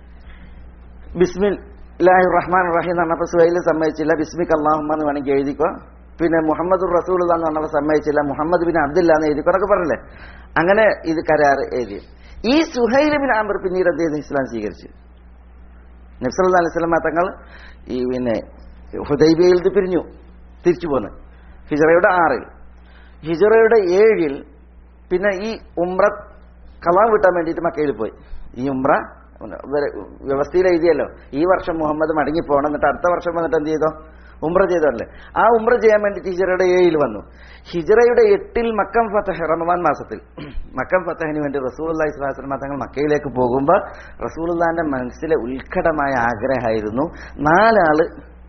ബിസ്മിൽ ലാഹി റഹ്മാൻ റഹീം എന്ന് പറഞ്ഞപ്പോൾ സുഹൈൽ സമ്മതിച്ചില്ല ബിസ്മിക് അള്ളാഹുമ്മ എന്ന് വേണമെങ്കിൽ എഴുതിക്കോ പിന്നെ മുഹമ്മദ് റസൂൽ എന്ന് പറഞ്ഞപ്പോൾ സമ്മതിച്ചില്ല മുഹമ്മദ് ബിൻ അബ്ദുല്ല എന്ന് എഴുതിക്കോ എന്നൊക്കെ പറഞ്ഞില്ലേ അങ്ങനെ ഇത് കരാർ എഴുതി ഈ സുഹൈൽ ബിൻ ആമർ പിന്നീട് എന്ത് ചെയ്തു ഇസ്ലാം സ്വീകരിച്ചു നബ്സല്ലാ അലൈഹി സ്വലമ തങ്ങൾ ഈ പിന്നെ ഹുദൈബിയയിൽ നിന്ന് പിരിഞ്ഞു തിരിച്ചു പോന്ന് ഹിജറയുടെ ആറിൽ ഹിജറയുടെ ഏഴിൽ പിന്നെ ഈ ഉംറ കലാ വിട്ടാൻ വേണ്ടിയിട്ട് മക്കയിൽ പോയി ഈ ഉംറ ഇവര് വ്യവസ്ഥയിൽ എഴുതിയല്ലോ ഈ വർഷം മുഹമ്മദ് മടങ്ങി പോകണം എന്നിട്ട് അടുത്ത വർഷം വന്നിട്ട് എന്ത് ചെയ്തോ ഉംറ ചെയ്തല്ലേ ആ ഉംറ ചെയ്യാൻ വേണ്ടിയിട്ട് ഹിജറയുടെ ഏഴിൽ വന്നു ഹിജറയുടെ എട്ടിൽ മക്കം ഫത്തഹ് റമദാൻ മാസത്തിൽ മക്കം ഫത്തഹിന് വേണ്ടി റസൂലി സ്വലാസ്ലമ തങ്ങൾ മക്കയിലേക്ക് പോകുമ്പോൾ റസൂലുള്ളാന്റെ മനസ്സിലെ ഉത്കടമായ ആഗ്രഹമായിരുന്നു നാലാള്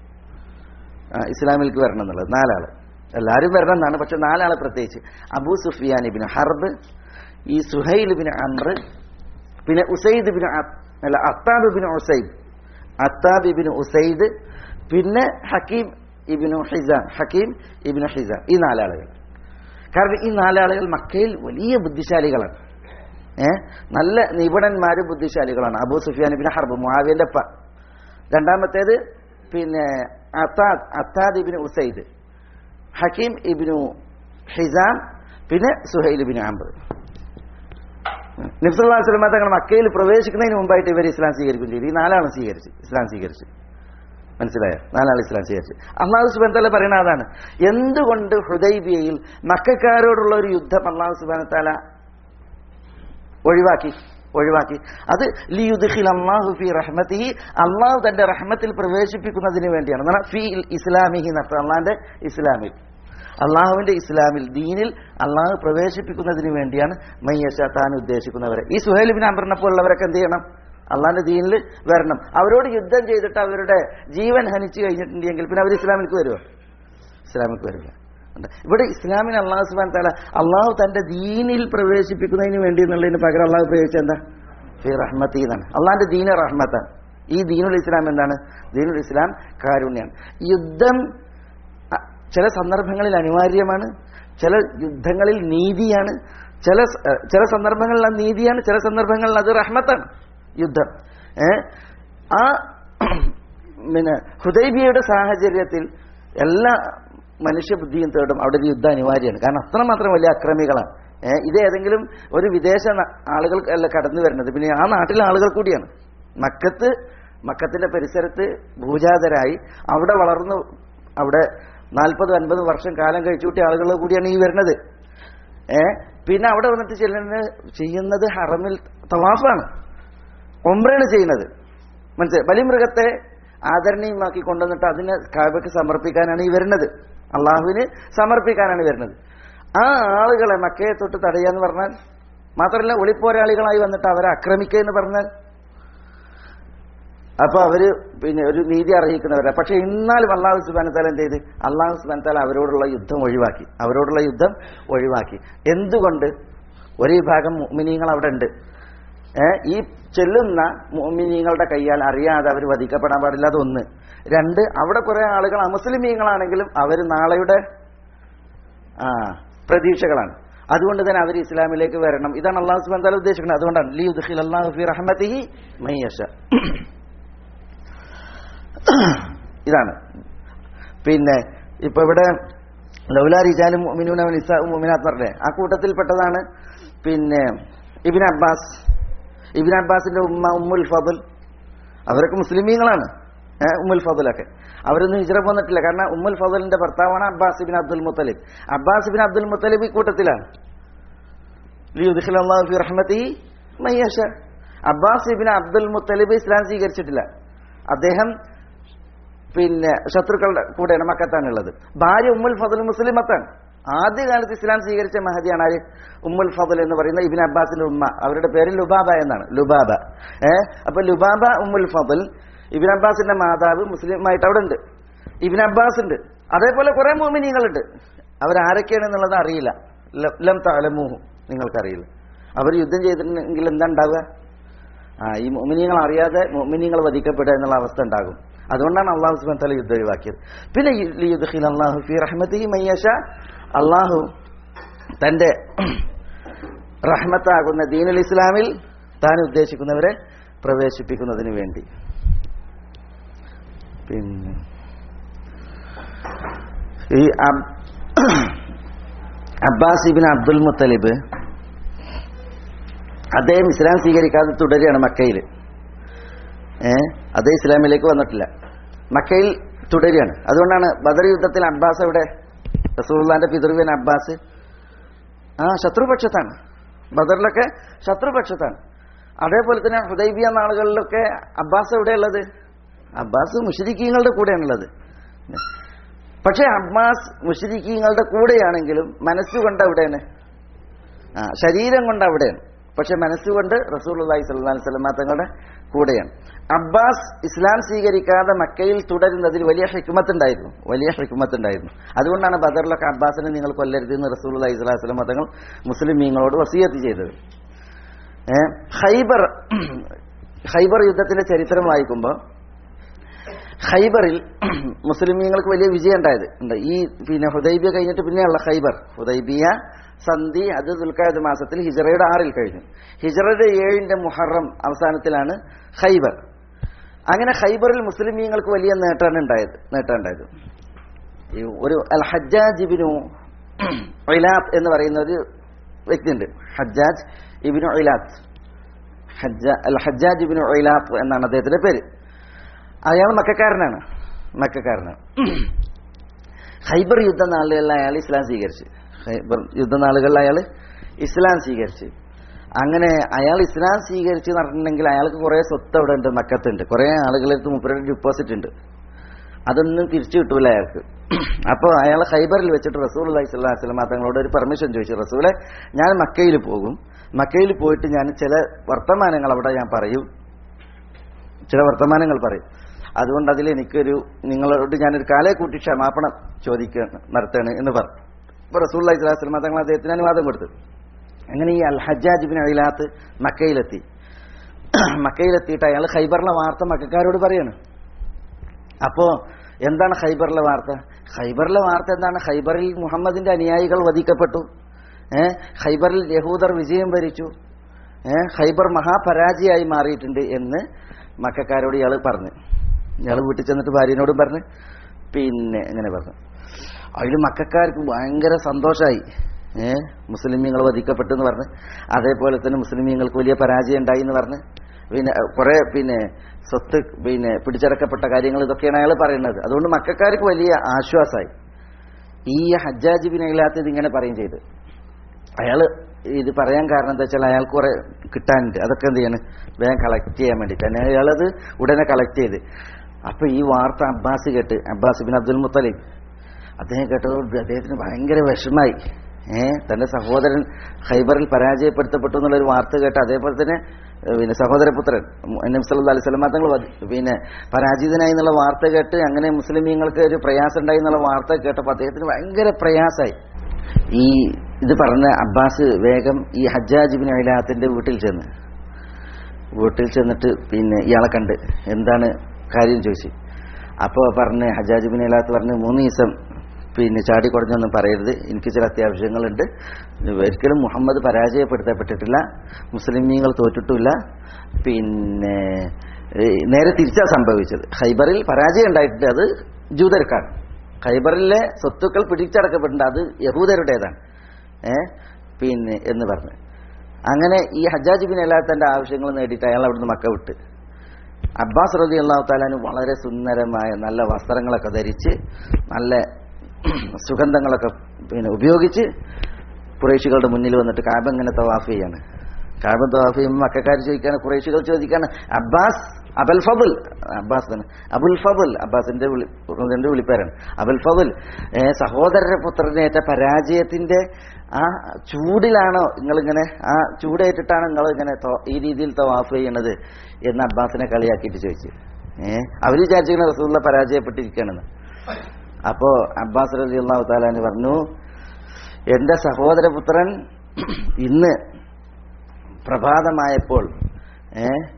ആ, ഇസ്ലാമിലേക്ക് വരണം എന്നുള്ളത് നാലാള് എല്ലാവരും വരണം എന്നാണ് പക്ഷെ നാലാള് പ്രത്യേകിച്ച് അബൂ സുഫിയാൻ ഇബിന് ഹർബ് ഈ സുഹൈൽ ബിൻ അമ്ര പിന്നെ ഉസൈദ് ബിൻ അ- അല്ല Attab bin Usaid Attab ibn Usaid പിന്നെ ഹക്കീം ഇബിനു ഹിസാം ഹക്കീം ഇബിനു ഹിസാം ഈ നാലാളുകൾ കാരണം ഈ നാലാളുകൾ മക്കയിൽ വലിയ ബുദ്ധിശാലികളാണ് ഏ നല്ല നിപുണന്മാരും ബുദ്ധിശാലികളാണ് അബൂ സുഫിയാൻ ഇബിൻ ഹർബ് മുആവിയന്റെ അപ്പ രണ്ടാമത്തേത് പിന്നെ അത്താദ് അത്താദ് ഇബിന് ഉസൈദ് ഹക്കീം ഇബിനു ഹിസാം പിന്നെ സുഹൈൽ ഇബിൻ ആംബർ നിഫ്സുല്ലാ സ്വലമ തങ്ങൾ മക്കയിൽ പ്രവേശിക്കുന്നതിന് മുമ്പായിട്ട് ഇവർ ഇസ്ലാം സ്വീകരിക്കുകയും ചെയ്തു ഈ നാലാണ് സ്വീകരിച്ച് ഇസ്ലാം സ്വീകരിച്ചു മനസ്സിലായോ നാലാൾ ഇസ്ലാം സ്വീകരിച്ചു അള്ളാഹു സുബാൻ തല പറയുന്ന അതാണ് എന്തുകൊണ്ട് ഹുദൈബിയയിൽ മക്കാരോടുള്ള ഒരു യുദ്ധം അള്ളാഹു സുബാൻ തല ഒഴിവാക്കി ഒഴിവാക്കി അത് ലിയുദ്ഖിൽ അള്ളാഹു ഫി റഹ്മത്തിഹി അള്ളാഹു തന്റെ റഹ്മത്തിൽ പ്രവേശിപ്പിക്കുന്നതിന് വേണ്ടിയാണ് എന്നാൽ ഫി ഇസ്ലാമിഹി എന്നർത്ഥം അള്ളാഹിന്റെ ഇസ്ലാമിൽ അള്ളാഹുവിന്റെ ഇസ്ലാമിൽ ദീനിൽ അള്ളാഹു പ്രവേശിപ്പിക്കുന്നതിന് വേണ്ടിയാണ് മയ്യശ താൻ ഉദ്ദേശിക്കുന്നവരെ ഈ സുഹൈലിബിൻ അമ്പറിനെ പോലുള്ളവരൊക്കെ എന്ത് ചെയ്യണം അള്ളാഹിന്റെ ദീനിൽ വരണം അവരോട് യുദ്ധം ചെയ്തിട്ട് അവരുടെ ജീവൻ ഹനിച്ചു കഴിഞ്ഞിട്ടുണ്ടെങ്കിൽ പിന്നെ അവർ ഇസ്ലാമിലേക്ക് വരുമോ ഇസ്ലാമിലേക്ക് വരില്ല ഉണ്ട്. ഇവിടെ ഇസ്ലാമിന് അള്ളാഹു സുബാൻ താല അള്ളാഹു തന്റെ ദീനിൽ പ്രവേശിപ്പിക്കുന്നതിന് വേണ്ടി എന്നുള്ളതിന് പകരം അള്ളാഹു പ്രയോഗിച്ച എന്താ ഫി റഹ്മത്തി എന്നാണ് അള്ളാഹിന്റെ ദീന റഹ്മത്താണ് ഈ ദീനുൽ ഇസ്ലാം എന്താണ് ദീനുൽ ഇസ്ലാം കാരുണ്യാണ് യുദ്ധം അ- ചില സന്ദർഭങ്ങളിൽ അനിവാര്യമാണ് ചില യുദ്ധങ്ങളിൽ നീതിയാണ് ചില സ- ഏ, ചില സന്ദർഭങ്ങളിൽ അത് നീതിയാണ് ചില സന്ദർഭങ്ങളിൽ അത് റഹ്മത്താണ് യുദ്ധം ഏ ആ പിന്നെ ഹുദൈബിയയുടെ സാഹചര്യത്തിൽ എല്ലാ മനുഷ്യബുദ്ധിയും തേടും അവിടെ ഒരു യുദ്ധം അനിവാര്യമാണ് കാരണം അത്രമാത്രം വലിയ അക്രമികളാണ് ഏ, ഇത് ഏതെങ്കിലും ഒരു വിദേശ ന- ആളുകൾ അല്ല കടന്നു വരുന്നത് പിന്നെ ആ നാട്ടിലെ ആളുകൾ കൂടിയാണ് മക്കത്ത് മക്കത്തിന്റെ പരിസരത്ത് ഭൂജാതരായി അവിടെ വളർന്നു അവിടെ നാൽപ്പത് അൻപത് വർഷം കാലം കഴിച്ചു കൂട്ടിയ ആളുകൾ കൂടിയാണ് ഈ വരുന്നത് ഏ പിന്നെ അവിടെ വന്നിട്ട് ചെല്ലുന്നത് ചെയ്യുന്നത് ഹറമിൽ തവാഫാണ് ഒമ്രയാണ് ചെയ്യുന്നത് മനസ്സിലായി ബലിമൃഗത്തെ ആദരണീയമാക്കി കൊണ്ടുവന്നിട്ട് അതിനെ കാബയ്ക്ക് സമർപ്പിക്കാനാണ് ഈ വരുന്നത് അള്ളാഹുവിന് സമർപ്പിക്കാനാണ് വരുന്നത് ആ ആളുകളെ മക്കയെ തൊട്ട് തടയാന്ന് പറഞ്ഞാൽ മാത്രമല്ല ഒളിപ്പോരാളികളായി വന്നിട്ട് അവരെ ആക്രമിക്കുക എന്ന് പറഞ്ഞാൽ അപ്പൊ അവര് പിന്നെ ഒരു നീതി അർഹിക്കുന്നവരാ പക്ഷെ എന്നാലും അള്ളാഹു സുബാനത്താൽ എന്ത് ചെയ്ത് അള്ളാഹു സുബാനത്താൽ അവരോടുള്ള യുദ്ധം ഒഴിവാക്കി അവരോടുള്ള യുദ്ധം ഒഴിവാക്കി എന്തുകൊണ്ട് ഒരു വിഭാഗം മുഅ്മിനീങ്ങൾ അവിടെ ഉണ്ട് ഏ, ഈ ചെല്ലുന്ന മുഅ്മിനീങ്ങളുടെ കയ്യാൽ അറിയാതെ അവർ വധിക്കപ്പെടാൻ പാടില്ല അതൊന്ന് രണ്ട് അവിടെ കുറെ ആളുകൾ അമുസ്ലിമീങ്ങളാണെങ്കിലും അവർ നാളെയുടെ ആ പ്രതീക്ഷകളാണ് അതുകൊണ്ട് തന്നെ അവർ ഇസ്ലാമിലേക്ക് വരണം ഇതാണ് അള്ളാഹു സുബാൻ താല ഉദ്ദേശിക്കുന്നത് അതുകൊണ്ടാണ് ലി ഉദ്ഖിൽ അള്ളാഹു ഫി റഹ്മത്തിഹി മയ്യഷ ഇതാണ് പിന്നെ ഇപ്പൊ ഇവിടെ ലൗലാ റിജാലും മുഅ്മിനൂന വ നിസാഉ മുഅ്മിനാത്ത് പറഞ്ഞേ ആ കൂട്ടത്തിൽപ്പെട്ടതാണ് പിന്നെ ഇബിൻ അബ്ബാസ് ഇബിൻ അബ്ബാസിന്റെ ഉമ്മ ഉമ്മുൽ ഫضൽ അവരൊക്കെ മുസ്ലിമീങ്ങളാണ് ഏഹ്, ഉമ്മുൽ ഫضലൊക്കെ അവരൊന്നും ഹിജറ പോന്നിട്ടില്ല കാരണം ഉമ്മുൽ ഫضലിന്റെ ഭർത്താവാണ് Abbas bin Abdul Muttalib Abbas bin Abdul Muttalib ഈ കൂട്ടത്തിലാണ് ലിയുദ്ഖിൽ അല്ലാഹു ഫി റഹ്മത്തിഹി മൻ യശാ. അബ്ബാസ് ഇബിൻ അബ്ദുൽ മുത്തലിബ് ഇസ്ലാം സ്വീകരിച്ചിട്ടില്ല അദ്ദേഹം പിന്നെ ശത്രുക്കളുടെ കൂടെയാണ് മക്കത്താണുള്ളത് ഭാര്യ ഉമ്മുൽ ഫضൽ മുസ്ലിമത്താണ് ആദ്യകാലത്ത് ഇസ്ലാം സ്വീകരിച്ച മഹദിയാണ് ആര് ഉമ്മുൽ ഫضൽ എന്ന് പറയുന്ന ഇബിൻ അബ്ബാസിന്റെ ഉമ്മ അവരുടെ പേര് ലുബാബ എന്നാണ് ലുബാബ ഏ അപ്പൊ ലുബാബ ഉമ്മുൽ ഫضൽ ഇബിൻ അബ്ബാസിന്റെ മാതാവ് മുസ്ലിമായിട്ട് അവിടെ ഉണ്ട് ഇബിൻ അബ്ബാസ് ഉണ്ട് അതേപോലെ കുറെ മോമിനികളുണ്ട് അവരാരൊക്കെയാണ് എന്നുള്ളത് അറിയില്ല ല- ലം താലമൂഹു നിങ്ങൾക്കറിയില്ല അവർ യുദ്ധം ചെയ്തിട്ടുണ്ടെങ്കിൽ എന്താ ഉണ്ടാവുക ആ ഈ മുഅ്മിനീങ്ങൾ അറിയാതെ മുഅ്മിനീങ്ങൾ വധിക്കപ്പെടുക എന്നുള്ള അവസ്ഥ ഉണ്ടാകും അതുകൊണ്ടാണ് അള്ളാഹു സുബ്ഹാനഹു വ തആല യുദ്ധം ഒഴിവാക്കിയത് പിന്നെ ഈ ലിയുദ്ഖില അല്ലാഹു ഫീ റഹ്മതിഹി മൻ യശാ അള്ളാഹു തന്റെ റഹ്മത്താകുന്ന ദീനുൽ ഇസ്ലാമിൽ താൻ ഉദ്ദേശിക്കുന്നവരെ പ്രവേശിപ്പിക്കുന്നതിന് വേണ്ടി പിന്നെ ഈ അബ്- അബ്ബാസ് ഇബിൻ അബ്ദുൽ മുത്തലിബ് അദ്ദേഹം ഇസ്ലാം സ്വീകരിക്കാതെ തുടരുകയാണ് മക്കയിൽ ഏ അദ്ദേഹം ഇസ്ലാമിലേക്ക് വന്നിട്ടില്ല മക്കയിൽ തുടരുകയാണ് അതുകൊണ്ടാണ് ബദർ യുദ്ധത്തിൽ അബ്ബാസ് അവിടെ റസൂള്ളാന്റെ പിതൃവ്യൻ അബ്ബാസ് ആ ശത്രുപക്ഷത്താണ് ബദറിലൊക്കെ ശത്രുപക്ഷത്താണ് അതേപോലെ തന്നെ ഹുദൈബിയ നാളുകളിലൊക്കെ അബ്ബാസ് എവിടെയുള്ളത് അബ്ബാസ് മുഷരിക്കീങ്ങളുടെ കൂടെയാണുള്ളത് പക്ഷേ അബ്ബാസ് മുഷരിക്കീങ്ങളുടെ കൂടെയാണെങ്കിലും മനസ്സുകൊണ്ട് അവിടെയാണ് ആ ശരീരം കൊണ്ട് അവിടെയാണ് പക്ഷെ മനസ്സുകൊണ്ട് റസൂൽ അള്ളഹി സ്വല്ലാ സ്വലമ തങ്ങളുടെ കൂടെയാണ് അബ്ബാസ് ഇസ്ലാം സ്വീകരിക്കാതെ മക്കയിൽ തുടരുന്നതിൽ വലിയ ഹിക്മത്തുണ്ടായിരുന്നു വലിയ ഹിക്മത്തുണ്ടായിരുന്നു അതുകൊണ്ടാണ് ബദറിലൊക്കെ അബ്ബാസിനെ നിങ്ങൾ കൊല്ലരുത് എന്ന് റസൂൽ അള്ളഹി സ്വലാഹു വസ്ലമ തങ്ങൾ മുസ്ലിമീങ്ങളോട് വസീയത്ത് ചെയ്തത് ഏ, ഖൈബർ ഖൈബർ യുദ്ധത്തിന്റെ ചരിത്രം വായിക്കുമ്പോൾ ഖൈബറിൽ മുസ്ലിമീങ്ങൾക്ക് വലിയ വിജയം ഉണ്ടായത് ഉണ്ട് ഈ പിന്നെ ഹുദൈബിയ കഴിഞ്ഞിട്ട് പിന്നെയുള്ള ഖൈബർ ഹുദൈബിയ സന്ധി അത് ദുൽഖാദ് മാസത്തിൽ ഹിജറയുടെ ആറിൽ കഴിഞ്ഞു ഹിജറയുടെ ഏഴിന്റെ മുഹറം അവസാനത്തിലാണ് ഖൈബർ അങ്ങനെ ഖൈബറിൽ മുസ്ലിമീങ്ങൾക്ക് വലിയ നേട്ടമാണ് ഉണ്ടായത് നേട്ടം ഉണ്ടായത് ഈ ഒരു അൽ ഹജ്ജാജ് ഇബിനു ഇലാത്ത് എന്ന് പറയുന്ന ഒരു വ്യക്തിയുണ്ട് ഹജ്ജാജ് ഇബിനു ഇലാത്ത് ഹജ്ജ അൽ ഹജ്ജാജ് ഇബിനു ഇലാത്ത് എന്നാണ് അദ്ദേഹത്തിന്റെ പേര് അയാൾ മക്കാരനാണ് മക്കാരനാണ് ഹൈബർ യുദ്ധനാളുകളിൽ അയാൾ ഇസ്ലാം സ്വീകരിച്ചു ഹൈബർ യുദ്ധനാളുകളിൽ അയാൾ ഇസ്ലാം സ്വീകരിച്ചു അങ്ങനെ അയാൾ ഇസ്ലാം സ്വീകരിച്ച് എന്ന് പറഞ്ഞിട്ടുണ്ടെങ്കിൽ അയാൾക്ക് കുറെ സ്വത്ത് അവിടെ ഉണ്ട് മക്കത്തുണ്ട് കുറെ ആളുകളടുത്ത് മുപ്പരുടെ ഡിപ്പോസിറ്റ് ഉണ്ട് അതൊന്നും തിരിച്ചു കിട്ടൂല അയാൾക്ക് അപ്പോൾ അയാൾ ഹൈബറിൽ വെച്ചിട്ട് റസൂൽ അലൈഹി സ്വലാഹു വസ്ലം തങ്ങളോട് ഒരു പെർമിഷൻ ചോദിച്ചു റസൂലെ ഞാൻ മക്കയിൽ പോകും മക്കയിൽ പോയിട്ട് ഞാൻ ചില വർത്തമാനങ്ങൾ അവിടെ ഞാൻ പറയും ചില വർത്തമാനങ്ങൾ പറയും അതുകൊണ്ട് അതിൽ എനിക്കൊരു നിങ്ങളോട് ഞാനൊരു കാലയെ കൂട്ടി ക്ഷമാപണം ചോദിക്കുകയാണ് നടത്തുകയാണ് എന്ന് പറഞ്ഞു അപ്പോൾ റസൂൽ അലൈഹി സ്വലാഹു വസ്ലം തങ്ങൾ അദ്ദേഹത്തിന് അനുവാദം കൊടുത്തു അങ്ങനെ ഈ അൽ ഹജ്ജാജ് ബിൻ അയിലാത്ത് മക്കയിലെത്തി മക്കയിലെത്തിയിട്ട് അയാൾ ഖൈബറിലെ വാർത്ത മക്കാരോട് പറയാണ് അപ്പോ എന്താണ് ഖൈബറിലെ വാർത്ത ഖൈബറിലെ വാർത്ത എന്താണ് ഖൈബറിൽ മുഹമ്മദിന്റെ അനുയായികൾ വധിക്കപ്പെട്ടു ഏ ഖൈബറിൽ യഹൂദർ വിജയം വരിച്ചു ഏ ഖൈബർ മഹാപരാജയമായി മാറിയിട്ടുണ്ട് എന്ന് മക്കാരോട് ഇയാൾ പറഞ്ഞു ഇയാൾ വീട്ടിൽ ചെന്നിട്ട് ഭാര്യനോടും പറഞ്ഞ് പിന്നെ എങ്ങനെ പറഞ്ഞു അതിൽ മക്കാർക്ക് ഭയങ്കര സന്തോഷമായി ഏ മുസ്ലിമീങ്ങൾ വധിക്കപ്പെട്ടു എന്ന് പറഞ്ഞ് അതേപോലെ തന്നെ മുസ്ലിമീങ്ങൾക്ക് വലിയ പരാജയം ഉണ്ടായി എന്ന് പറഞ്ഞ് പിന്നെ കുറെ പിന്നെ സ്വത്ത് പിന്നെ പിടിച്ചടക്കപ്പെട്ട കാര്യങ്ങൾ ഇതൊക്കെയാണ് അയാൾ പറയുന്നത് അതുകൊണ്ട് മക്കാർക്ക് വലിയ ആശ്വാസമായി ഈ ഹജ്ജാജ് ബിൻ ഇല്ലാത്തത് ഇങ്ങനെ പറയും ചെയ്ത് അയാൾ ഇത് പറയാൻ കാരണം എന്താ വെച്ചാൽ അയാൾക്ക് കുറെ കിട്ടാനുണ്ട് അതൊക്കെ എന്ത് ചെയ്യാണ് വേഗം കളക്ട് ചെയ്യാൻ വേണ്ടിയിട്ട് തന്നെ അയാളത് ഉടനെ കളക്ട് ചെയ്ത് അപ്പൊ ഈ വാർത്ത അബ്ബാസ് കേട്ട് അബ്ബാസ് ബിൻ അബ്ദുൽ മുത്തലിബ് അദ്ദേഹം കേട്ടതോട് അദ്ദേഹത്തിന് ഭയങ്കര വിഷമായി ഏഹ് തന്റെ സഹോദരൻ ഖൈബറിൽ പരാജയപ്പെടുത്തപ്പെട്ടു എന്നുള്ളൊരു വാർത്ത കേട്ട് അതേപോലെ തന്നെ ഏഹ് പിന്നെ സഹോദരപുത്രൻ നബി സല്ലല്ലാഹു അലൈഹി വസല്ലം തങ്ങൾ വധ- പിന്നെ പരാജിതനായി എന്നുള്ള വാർത്ത കേട്ട് അങ്ങനെ മുസ്ലിമീങ്ങൾക്ക് ഒരു പ്രയാസം ഉണ്ടായി എന്നുള്ള വാർത്ത കേട്ടപ്പോൾ അദ്ദേഹത്തിന് ഭയങ്കര പ്രയാസമായി ഈ ഇത് പറഞ്ഞ അബ്ബാസ് വേഗം ഈ ഹജ്ജാജ് ബിൻ അയിലാത്തിന്റെ വീട്ടിൽ ചെന്ന് വീട്ടിൽ ചെന്നിട്ട് പിന്നെ ഇയാളെ കണ്ട് എന്താണ് കാര്യം ചോദിച്ചു അപ്പോൾ പറഞ്ഞ് ഹജ്ജാജ് ബിൻ അയിലാത്ത് പറഞ്ഞ് മൂന്ന് ദിവസം പിന്നെ ചാടിക്കുടഞ്ഞൊന്നും പറയരുത് എനിക്ക് ചില അത്യാവശ്യങ്ങളുണ്ട് ഒരിക്കലും മുഹമ്മദ് പരാജയപ്പെടുത്തപ്പെട്ടിട്ടില്ല മുസ്ലിമീങ്ങൾ തോറ്റിട്ടില്ല പിന്നെ ഏ, നേരെ തിരിച്ചാ സംഭവിച്ചത് ഖൈബറിൽ പരാജയം ഉണ്ടായിട്ടുണ്ട് അത് ജൂതർക്കാണ് ഖൈബറിലെ സ്വത്തുക്കൾ പിടിച്ചടക്കപ്പെട്ടിട്ടുണ്ട് അത് യഹൂദരുടേതാണ് ഏ പിന്നെ എന്ന് പറഞ്ഞ് അങ്ങനെ ഈ ഹജ്ജാജ് ബിൻ അല്ലാത്തന്റെ ആവശ്യങ്ങൾ നേടിയിട്ട് അയാൾ അവിടുന്ന് മക്ക വിട്ട് അബ്ബാസ് റതി അള്ളാഹു താലാന് വളരെ സുന്ദരമായ നല്ല വസ്ത്രങ്ങളൊക്കെ ധരിച്ച് നല്ല സുഗന്ധങ്ങളൊക്കെ പിന്നെ ഉപയോഗിച്ച് കുറേശികളുടെ മുന്നിൽ വന്നിട്ട് കാബ ഇങ്ങനെ തവാഫ് ചെയ്യാണ് കാബ തവാഫ് ചെയ്യുമ്പോൾ മക്കാർ ചോദിക്കാണ് കുറേശികൾ ചോദിക്കാണ് അബ്ബാസ് അബൽ ഫബുൽ അബ്ബാസ് തന്നെ അബുൽ ഫബുൽ അബ്ബാസിന്റെ വിളി ഇതിന്റെ വിളിപ്പേരാണ് അബുൽ ഫബുൽ ഏ, സഹോദര പുത്രനേറ്റ പരാജയത്തിന്റെ ആ ചൂടിലാണോ നിങ്ങളിങ്ങനെ ആ ചൂടേറ്റിട്ടാണ് നിങ്ങൾ ഇങ്ങനെ തോ- ഈ രീതിയിൽ തവാഫ് ചെയ്യണത് എന്ന് അബ്ബാസിനെ കളിയാക്കിയിട്ട് ചോദിച്ചു ഏഹ് അവർ വിചാരിച്ചിങ്ങനെ റസൂള്ള പരാജയപ്പെട്ടിരിക്കുകയാണെന്ന് അപ്പോ അബ്ബാസ് റലി അള്ളാഹു താലാന് പറഞ്ഞു എന്റെ സഹോദരപുത്രൻ ഇന്ന് പ്രഭാതമായപ്പോൾ ഏ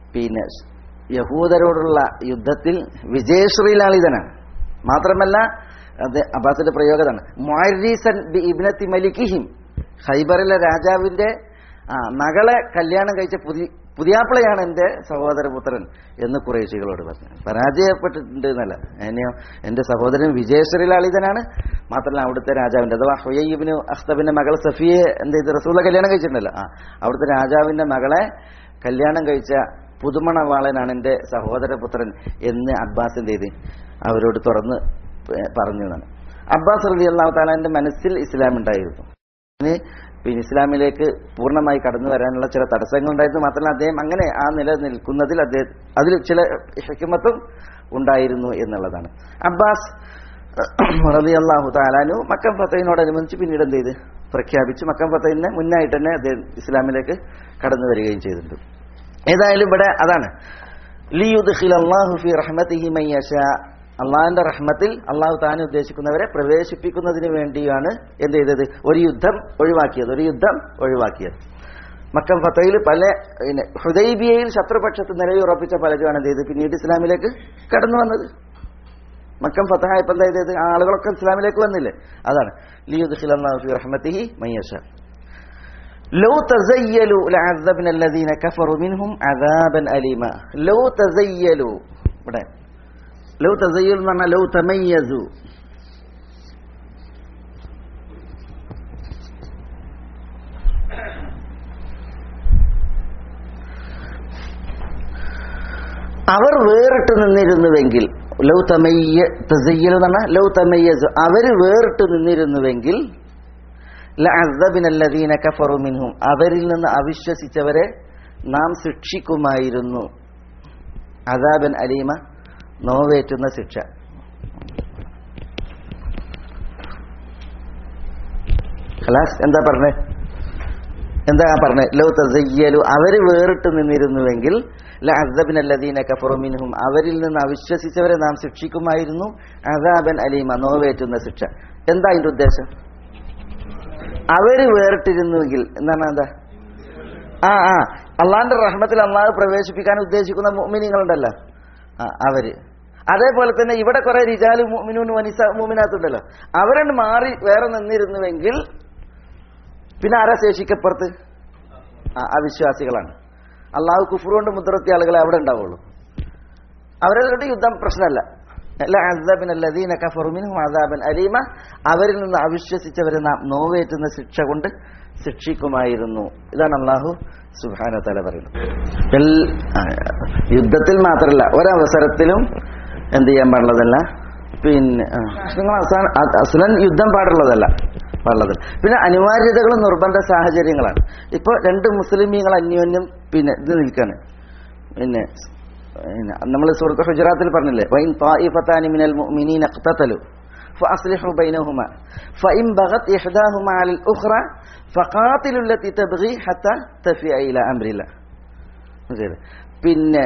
പിന്നെ യഹൂദരോടുള്ള യുദ്ധത്തിൽ വിജയശ്രീലാളിതനാണ് മാത്രമല്ല അത് അബ്ബാസിന്റെ പ്രയോഗതാണ് മൊയരീസൻ ബി ഇബ്നത്തി മലിക്കിഹിം ഹൈബറിലെ രാജാവിന്റെ ആ മകളെ കല്യാണം കഴിച്ച പുതിയ പുതിയാപ്പിളയാണ് എൻ്റെ സഹോദരപുത്രൻ എന്ന് കുറേശികളോട് പറഞ്ഞു പരാജയപ്പെട്ടിട്ടുണ്ട് എന്നല്ല എന്നെയോ എൻ്റെ സഹോദരൻ വിജയശ്രീലാളിതനാണ് മാത്രമല്ല അവിടുത്തെ രാജാവിൻ്റെ അഥവാ ഹുയബിന് അഖ്തബിന്റെ മകൾ സഫിയെ എന്ത് ചെയ്ത് റസൂല കല്യാണം കഴിച്ചിട്ടുണ്ടല്ലോ ആ അവിടുത്തെ രാജാവിന്റെ മകളെ കല്യാണം കഴിച്ച പുതുമണവാളനാണ് എൻ്റെ സഹോദരപുത്രൻ എന്ന് അബ്ബാസ് എന്ത് ചെയ്ത് അവരോട് തുറന്ന് പറഞ്ഞു എന്നാണ് അബ്ബാസ് റലി അള്ളാഹു താലാന്റെ മനസ്സിൽ ഇസ്ലാം ഉണ്ടായിരുന്നു അതിന് പിന്നെ ഇസ്ലാമിലേക്ക് പൂർണ്ണമായി കടന്നു വരാനുള്ള ചില തടസ്സങ്ങൾ ഉണ്ടായിരുന്നു മാത്രമല്ല അദ്ദേഹം അങ്ങനെ ആ നില നിൽക്കുന്നതിൽ അദ്ദേഹം അതിൽ ചില ഹിക്കുമത്തും ഉണ്ടായിരുന്നു എന്നുള്ളതാണ് അബ്ബാസ് റബി അള്ളാഹു താലാനു മക്കം ഫത്തഹിനോടനുബന്ധിച്ച് പിന്നീട് എന്ത് ചെയ്ത് പ്രഖ്യാപിച്ചു മക്കം ഫത്തഹിന് മുന്നായിട്ട് തന്നെ അദ്ദേഹം ഇസ്ലാമിലേക്ക് കടന്നു വരികയും ചെയ്തിട്ടുണ്ട് ഏതായാലും ഇവിടെ അതാണ് ലിയുദ്ഖിൽ അള്ളാഹു ഫി റഹ്മത്തിഹി മയ്യശ അള്ളാഹിന്റെ റഹ്മത്തിൽ അള്ളാഹു താൻ ഉദ്ദേശിക്കുന്നവരെ പ്രവേശിപ്പിക്കുന്നതിന് വേണ്ടിയാണ് എന്ത് ചെയ്തത് ഒരു യുദ്ധം ഒഴിവാക്കിയത് ഒരു യുദ്ധം ഒഴിവാക്കിയത് മക്കം ഫത്തയിൽ പല പിന്നെ ഹുദൈബിയയിൽ ശത്രുപക്ഷത്ത് നിലയുറപ്പിച്ച പലരുമാണ് എന്ത് ചെയ്ത് പിന്നീട് ഇസ്ലാമിലേക്ക് കടന്നു വന്നത് മക്കം ഫത്തഹായപ്പോൾ എന്താ ചെയ്തത് ആ ആളുകളൊക്കെ ഇസ്ലാമിലേക്ക് വന്നില്ലേ അതാണ് ലിയുദ്ഖിൽ അള്ളാഹു ഫി റഹ്മത്തിഹി മയ്യശ ലോ തസയ്യലു ലഅذبنا الذين كفروا منهم عذابا أليما ലോ തസയ്യലു ഇവിടെ ലോ തസയ്യൽ എന്ന് പറഞ്ഞാൽ ലോ തമയ്യസു അവർ വേറിട്ട് നിന്നിരുന്നുവെങ്കിൽ ലൗ തമയ്യ തസയ്യൽ എന്ന് പറഞ്ഞാൽ ലൗ തമയ്യസു അവർ വേറിട്ട് നിന്നിരുന്നുവെങ്കിൽ ലഅذبنا കഫറു മിൻഹും അവരിൽ നിന്ന് അവിശ്വസിച്ചവരെ നാം ശിക്ഷിക്കുമായിരുന്നു അദാബൻ അലീമ നോവേറ്റുന്ന ശിക്ഷ ഖലാസ് എന്താ പറഞ്ഞേ എന്താ പറഞ്ഞേ ലോ തസയ്യലു അവര് വേറിട്ട് നിന്നിരുന്നുവെങ്കിൽ ലഅذبنا കഫറു മിൻഹും അവരിൽ നിന്ന് അവിശ്വസിച്ചവരെ നാം ശിക്ഷിക്കുമായിരുന്നു അദാബൻ അലീമ നോവേറ്റുന്ന ശിക്ഷ എന്താ അതിന്റെ ഉദ്ദേശം അവര് വേറിട്ടിരുന്നുവെങ്കിൽ എന്താണ് എന്താ ആ ആ അള്ളാന്റെ റഹ്മത്തിൽ അള്ളാഹ് പ്രവേശിപ്പിക്കാൻ ഉദ്ദേശിക്കുന്ന മുഅ്മിനീങ്ങളുണ്ടല്ലോ ആ അവര് അതേപോലെ തന്നെ ഇവിടെ കുറെ റിജാലു മുഅ്മിനൂൻ വനിസ മുഅ്മിനാത്തുണ്ടല്ലോ അവരണ്ട് മാറി വേറെ നിന്നിരുന്നുവെങ്കിൽ പിന്നെ ആരാ ശേഷിക്കപ്പുറത്ത് ആ അവിശ്വാസികളാണ് അള്ളാഹു കുഫർ കൊണ്ട് മുദ്രത്തിയ ആളുകളെ അവിടെ ഉണ്ടാവുള്ളൂ അവരുടെ യുദ്ധം പ്രശ്നമല്ല ലഅذبنا كفروا منهم عذابا أليما അവരിൽ നിന്ന് അവിശ്വസിച്ചവരെ നാം നോവേറ്റുന്ന ശിക്ഷ കൊണ്ട് ശിക്ഷിക്കുമായിരുന്നു ഇതാണ് അള്ളാഹു സുഹാന തല പറയുന്നത് എൽ- ആ, യുദ്ധത്തിൽ മാത്രമല്ല ഒരവസരത്തിലും എന്ത് ചെയ്യാൻ പാടുള്ളതല്ല പിന്നെ ആ, നിങ്ങൾ അവസാനം അ- അസ്ലൻ യുദ്ധം പാടുള്ളതല്ല പാടുള്ളതല്ല പിന്നെ അനിവാര്യതകളും നിർബന്ധ സാഹചര്യങ്ങളാണ് ഇപ്പോൾ രണ്ട് മുസ്ലിമീങ്ങൾ അന്യോന്യം പിന്നെ ഇത് നിൽക്കാണ് പിന്നെ പിന്നെ നമ്മൾ സുഹൃത്ത് ഹുജറാത്തിൽ പറഞ്ഞില്ലേ വൈൻ طائفتان من المؤمنين اقتتلوا فأصلحوا بينهما فإن بغت إحداهما على الأخرى فقاتلوا التي تبغي حتى تفيء إلى أمر الله മനസ്സിലായില്ലേ? പിന്നെ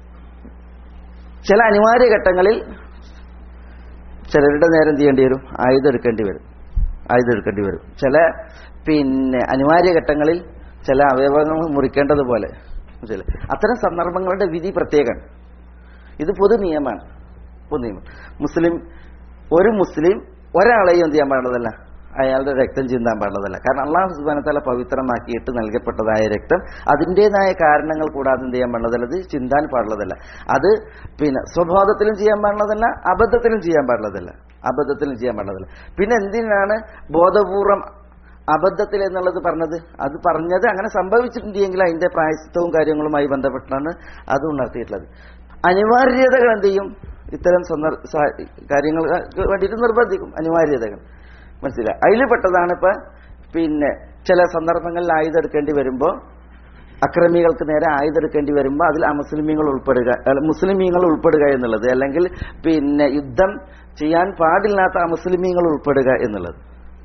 ചില അനിവാര്യ ഘട്ടങ്ങളിൽ ചിലരുടെ നേരം ചെയ്യേണ്ടി വരും ആയുധം എടുക്കേണ്ടി വരും ആയുധം എടുക്കേണ്ടി വരും ചില പിന്നെ അനിവാര്യ ഘട്ടങ്ങളിൽ ചില അവയവങ്ങൾ മുറിക്കേണ്ടതുപോലെ മനസ്സിലായില്ലേ? അത്തരം സന്ദർഭങ്ങളുടെ വിധി പ്രത്യേകമാണ് ഇത് പൊതു നിയമമാണ് പൊതു നിയമം മുസ്ലിം ഒരു മുസ്ലിം ഒരാളെയും എന്ത് ചെയ്യാൻ പാടുള്ളതല്ല അയാളുടെ രക്തം ചിന്താൻ പാടുള്ളതല്ല കാരണം അള്ളാഹു സുബാനത്തല പവിത്രമാക്കിയിട്ട് നൽകപ്പെട്ടതായ രക്തം അതിൻ്റെതായ കാരണങ്ങൾ കൂടാതെ എന്ത് ചെയ്യാൻ പാടുള്ളതല്ല അത് ചിന്താൻ പാടുള്ളതല്ല അത് പിന്നെ സ്വബോധത്തിലും ചെയ്യാൻ പാടുള്ളതല്ല അബദ്ധത്തിലും ചെയ്യാൻ പാടുള്ളതല്ല അബദ്ധത്തിലും ചെയ്യാൻ പാടുള്ളതല്ല പിന്നെ എന്തിനാണ് ബോധപൂർവം അബദ്ധത്തിൽ എന്നുള്ളത് പറഞ്ഞത് അത് പറഞ്ഞത് അങ്ങനെ സംഭവിച്ചിട്ടുണ്ടെങ്കിൽ അതിന്റെ പ്രായശ്ചിത്തവും കാര്യങ്ങളുമായി ബന്ധപ്പെട്ടാണ് അത് ഉണർത്തിയിട്ടുള്ളത് അനിവാര്യതകൾ എന്ത് ചെയ്യും ഇത്തരം സന്ദർ- സാ- കാര്യങ്ങൾക്ക് വേണ്ടിയിട്ട് നിർബന്ധിക്കും അനിവാര്യതകൾ മനസ്സിലായി അതിൽ പെട്ടതാണ് ഇപ്പൊ പിന്നെ ചില സന്ദർഭങ്ങളിൽ ആയുധെടുക്കേണ്ടി വരുമ്പോൾ അക്രമികൾക്ക് നേരെ ആയുധെടുക്കേണ്ടി വരുമ്പോൾ അതിൽ അമുസ്ലിമീങ്ങൾ ഉൾപ്പെടുക അല്ല, മുസ്ലിമീങ്ങൾ ഉൾപ്പെടുക എന്നുള്ളത് അല്ലെങ്കിൽ പിന്നെ യുദ്ധം ചെയ്യാൻ പാടില്ലാത്ത അമുസ്ലിമീങ്ങൾ ഉൾപ്പെടുക എന്നുള്ളത്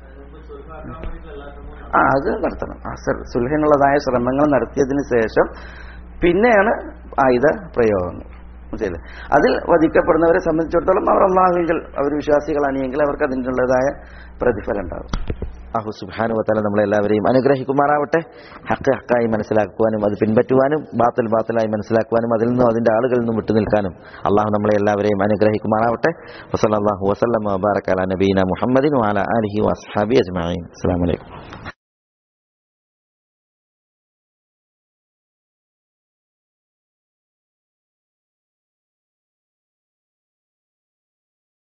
ആ അത് നടത്തണം ആ സ- സുൽഹിനുള്ളതായ ശ്രമങ്ങൾ നടത്തിയതിന് ശേഷം പിന്നെയാണ് ആയുധ പ്രയോഗങ്ങൾ മനസ്സിലായില്ലേ? അതിൽ വധിക്കപ്പെടുന്നവരെ സംബന്ധിച്ചിടത്തോളം അവർ അള്ളാഹുവിൽ അവർ വിശ്വാസികളാണെങ്കിൽ അവർക്ക് അതിൻ്റെതായ പ്രതിഫലം ഉണ്ടാകും അഹു സുബാനു വത്താല നമ്മളെല്ലാവരെയും അനുഗ്രഹിക്കുമാറാവട്ടെ ഹക്ക് ഹക്കായി മനസ്സിലാക്കുവാനും അത് പിൻപറ്റുവാനും ബാത്തിൽ ബാത്തിലായി മനസ്സിലാക്കുവാനും അതിൽ നിന്നും അതിന്റെ ആളുകളിൽ നിന്നും വിട്ടുനിൽക്കാനും അള്ളാഹു നമ്മളെ എല്ലാവരെയും അനുഗ്രഹിക്കുമാറാവട്ടെ വസല്ലാഹു വസ്ലം വബാറക്കാല നബീന മുഹമ്മദിൻ വാല അലഹി വസ്ഹാബി അജ്മീൻ അസ്സാം വലൈക്കും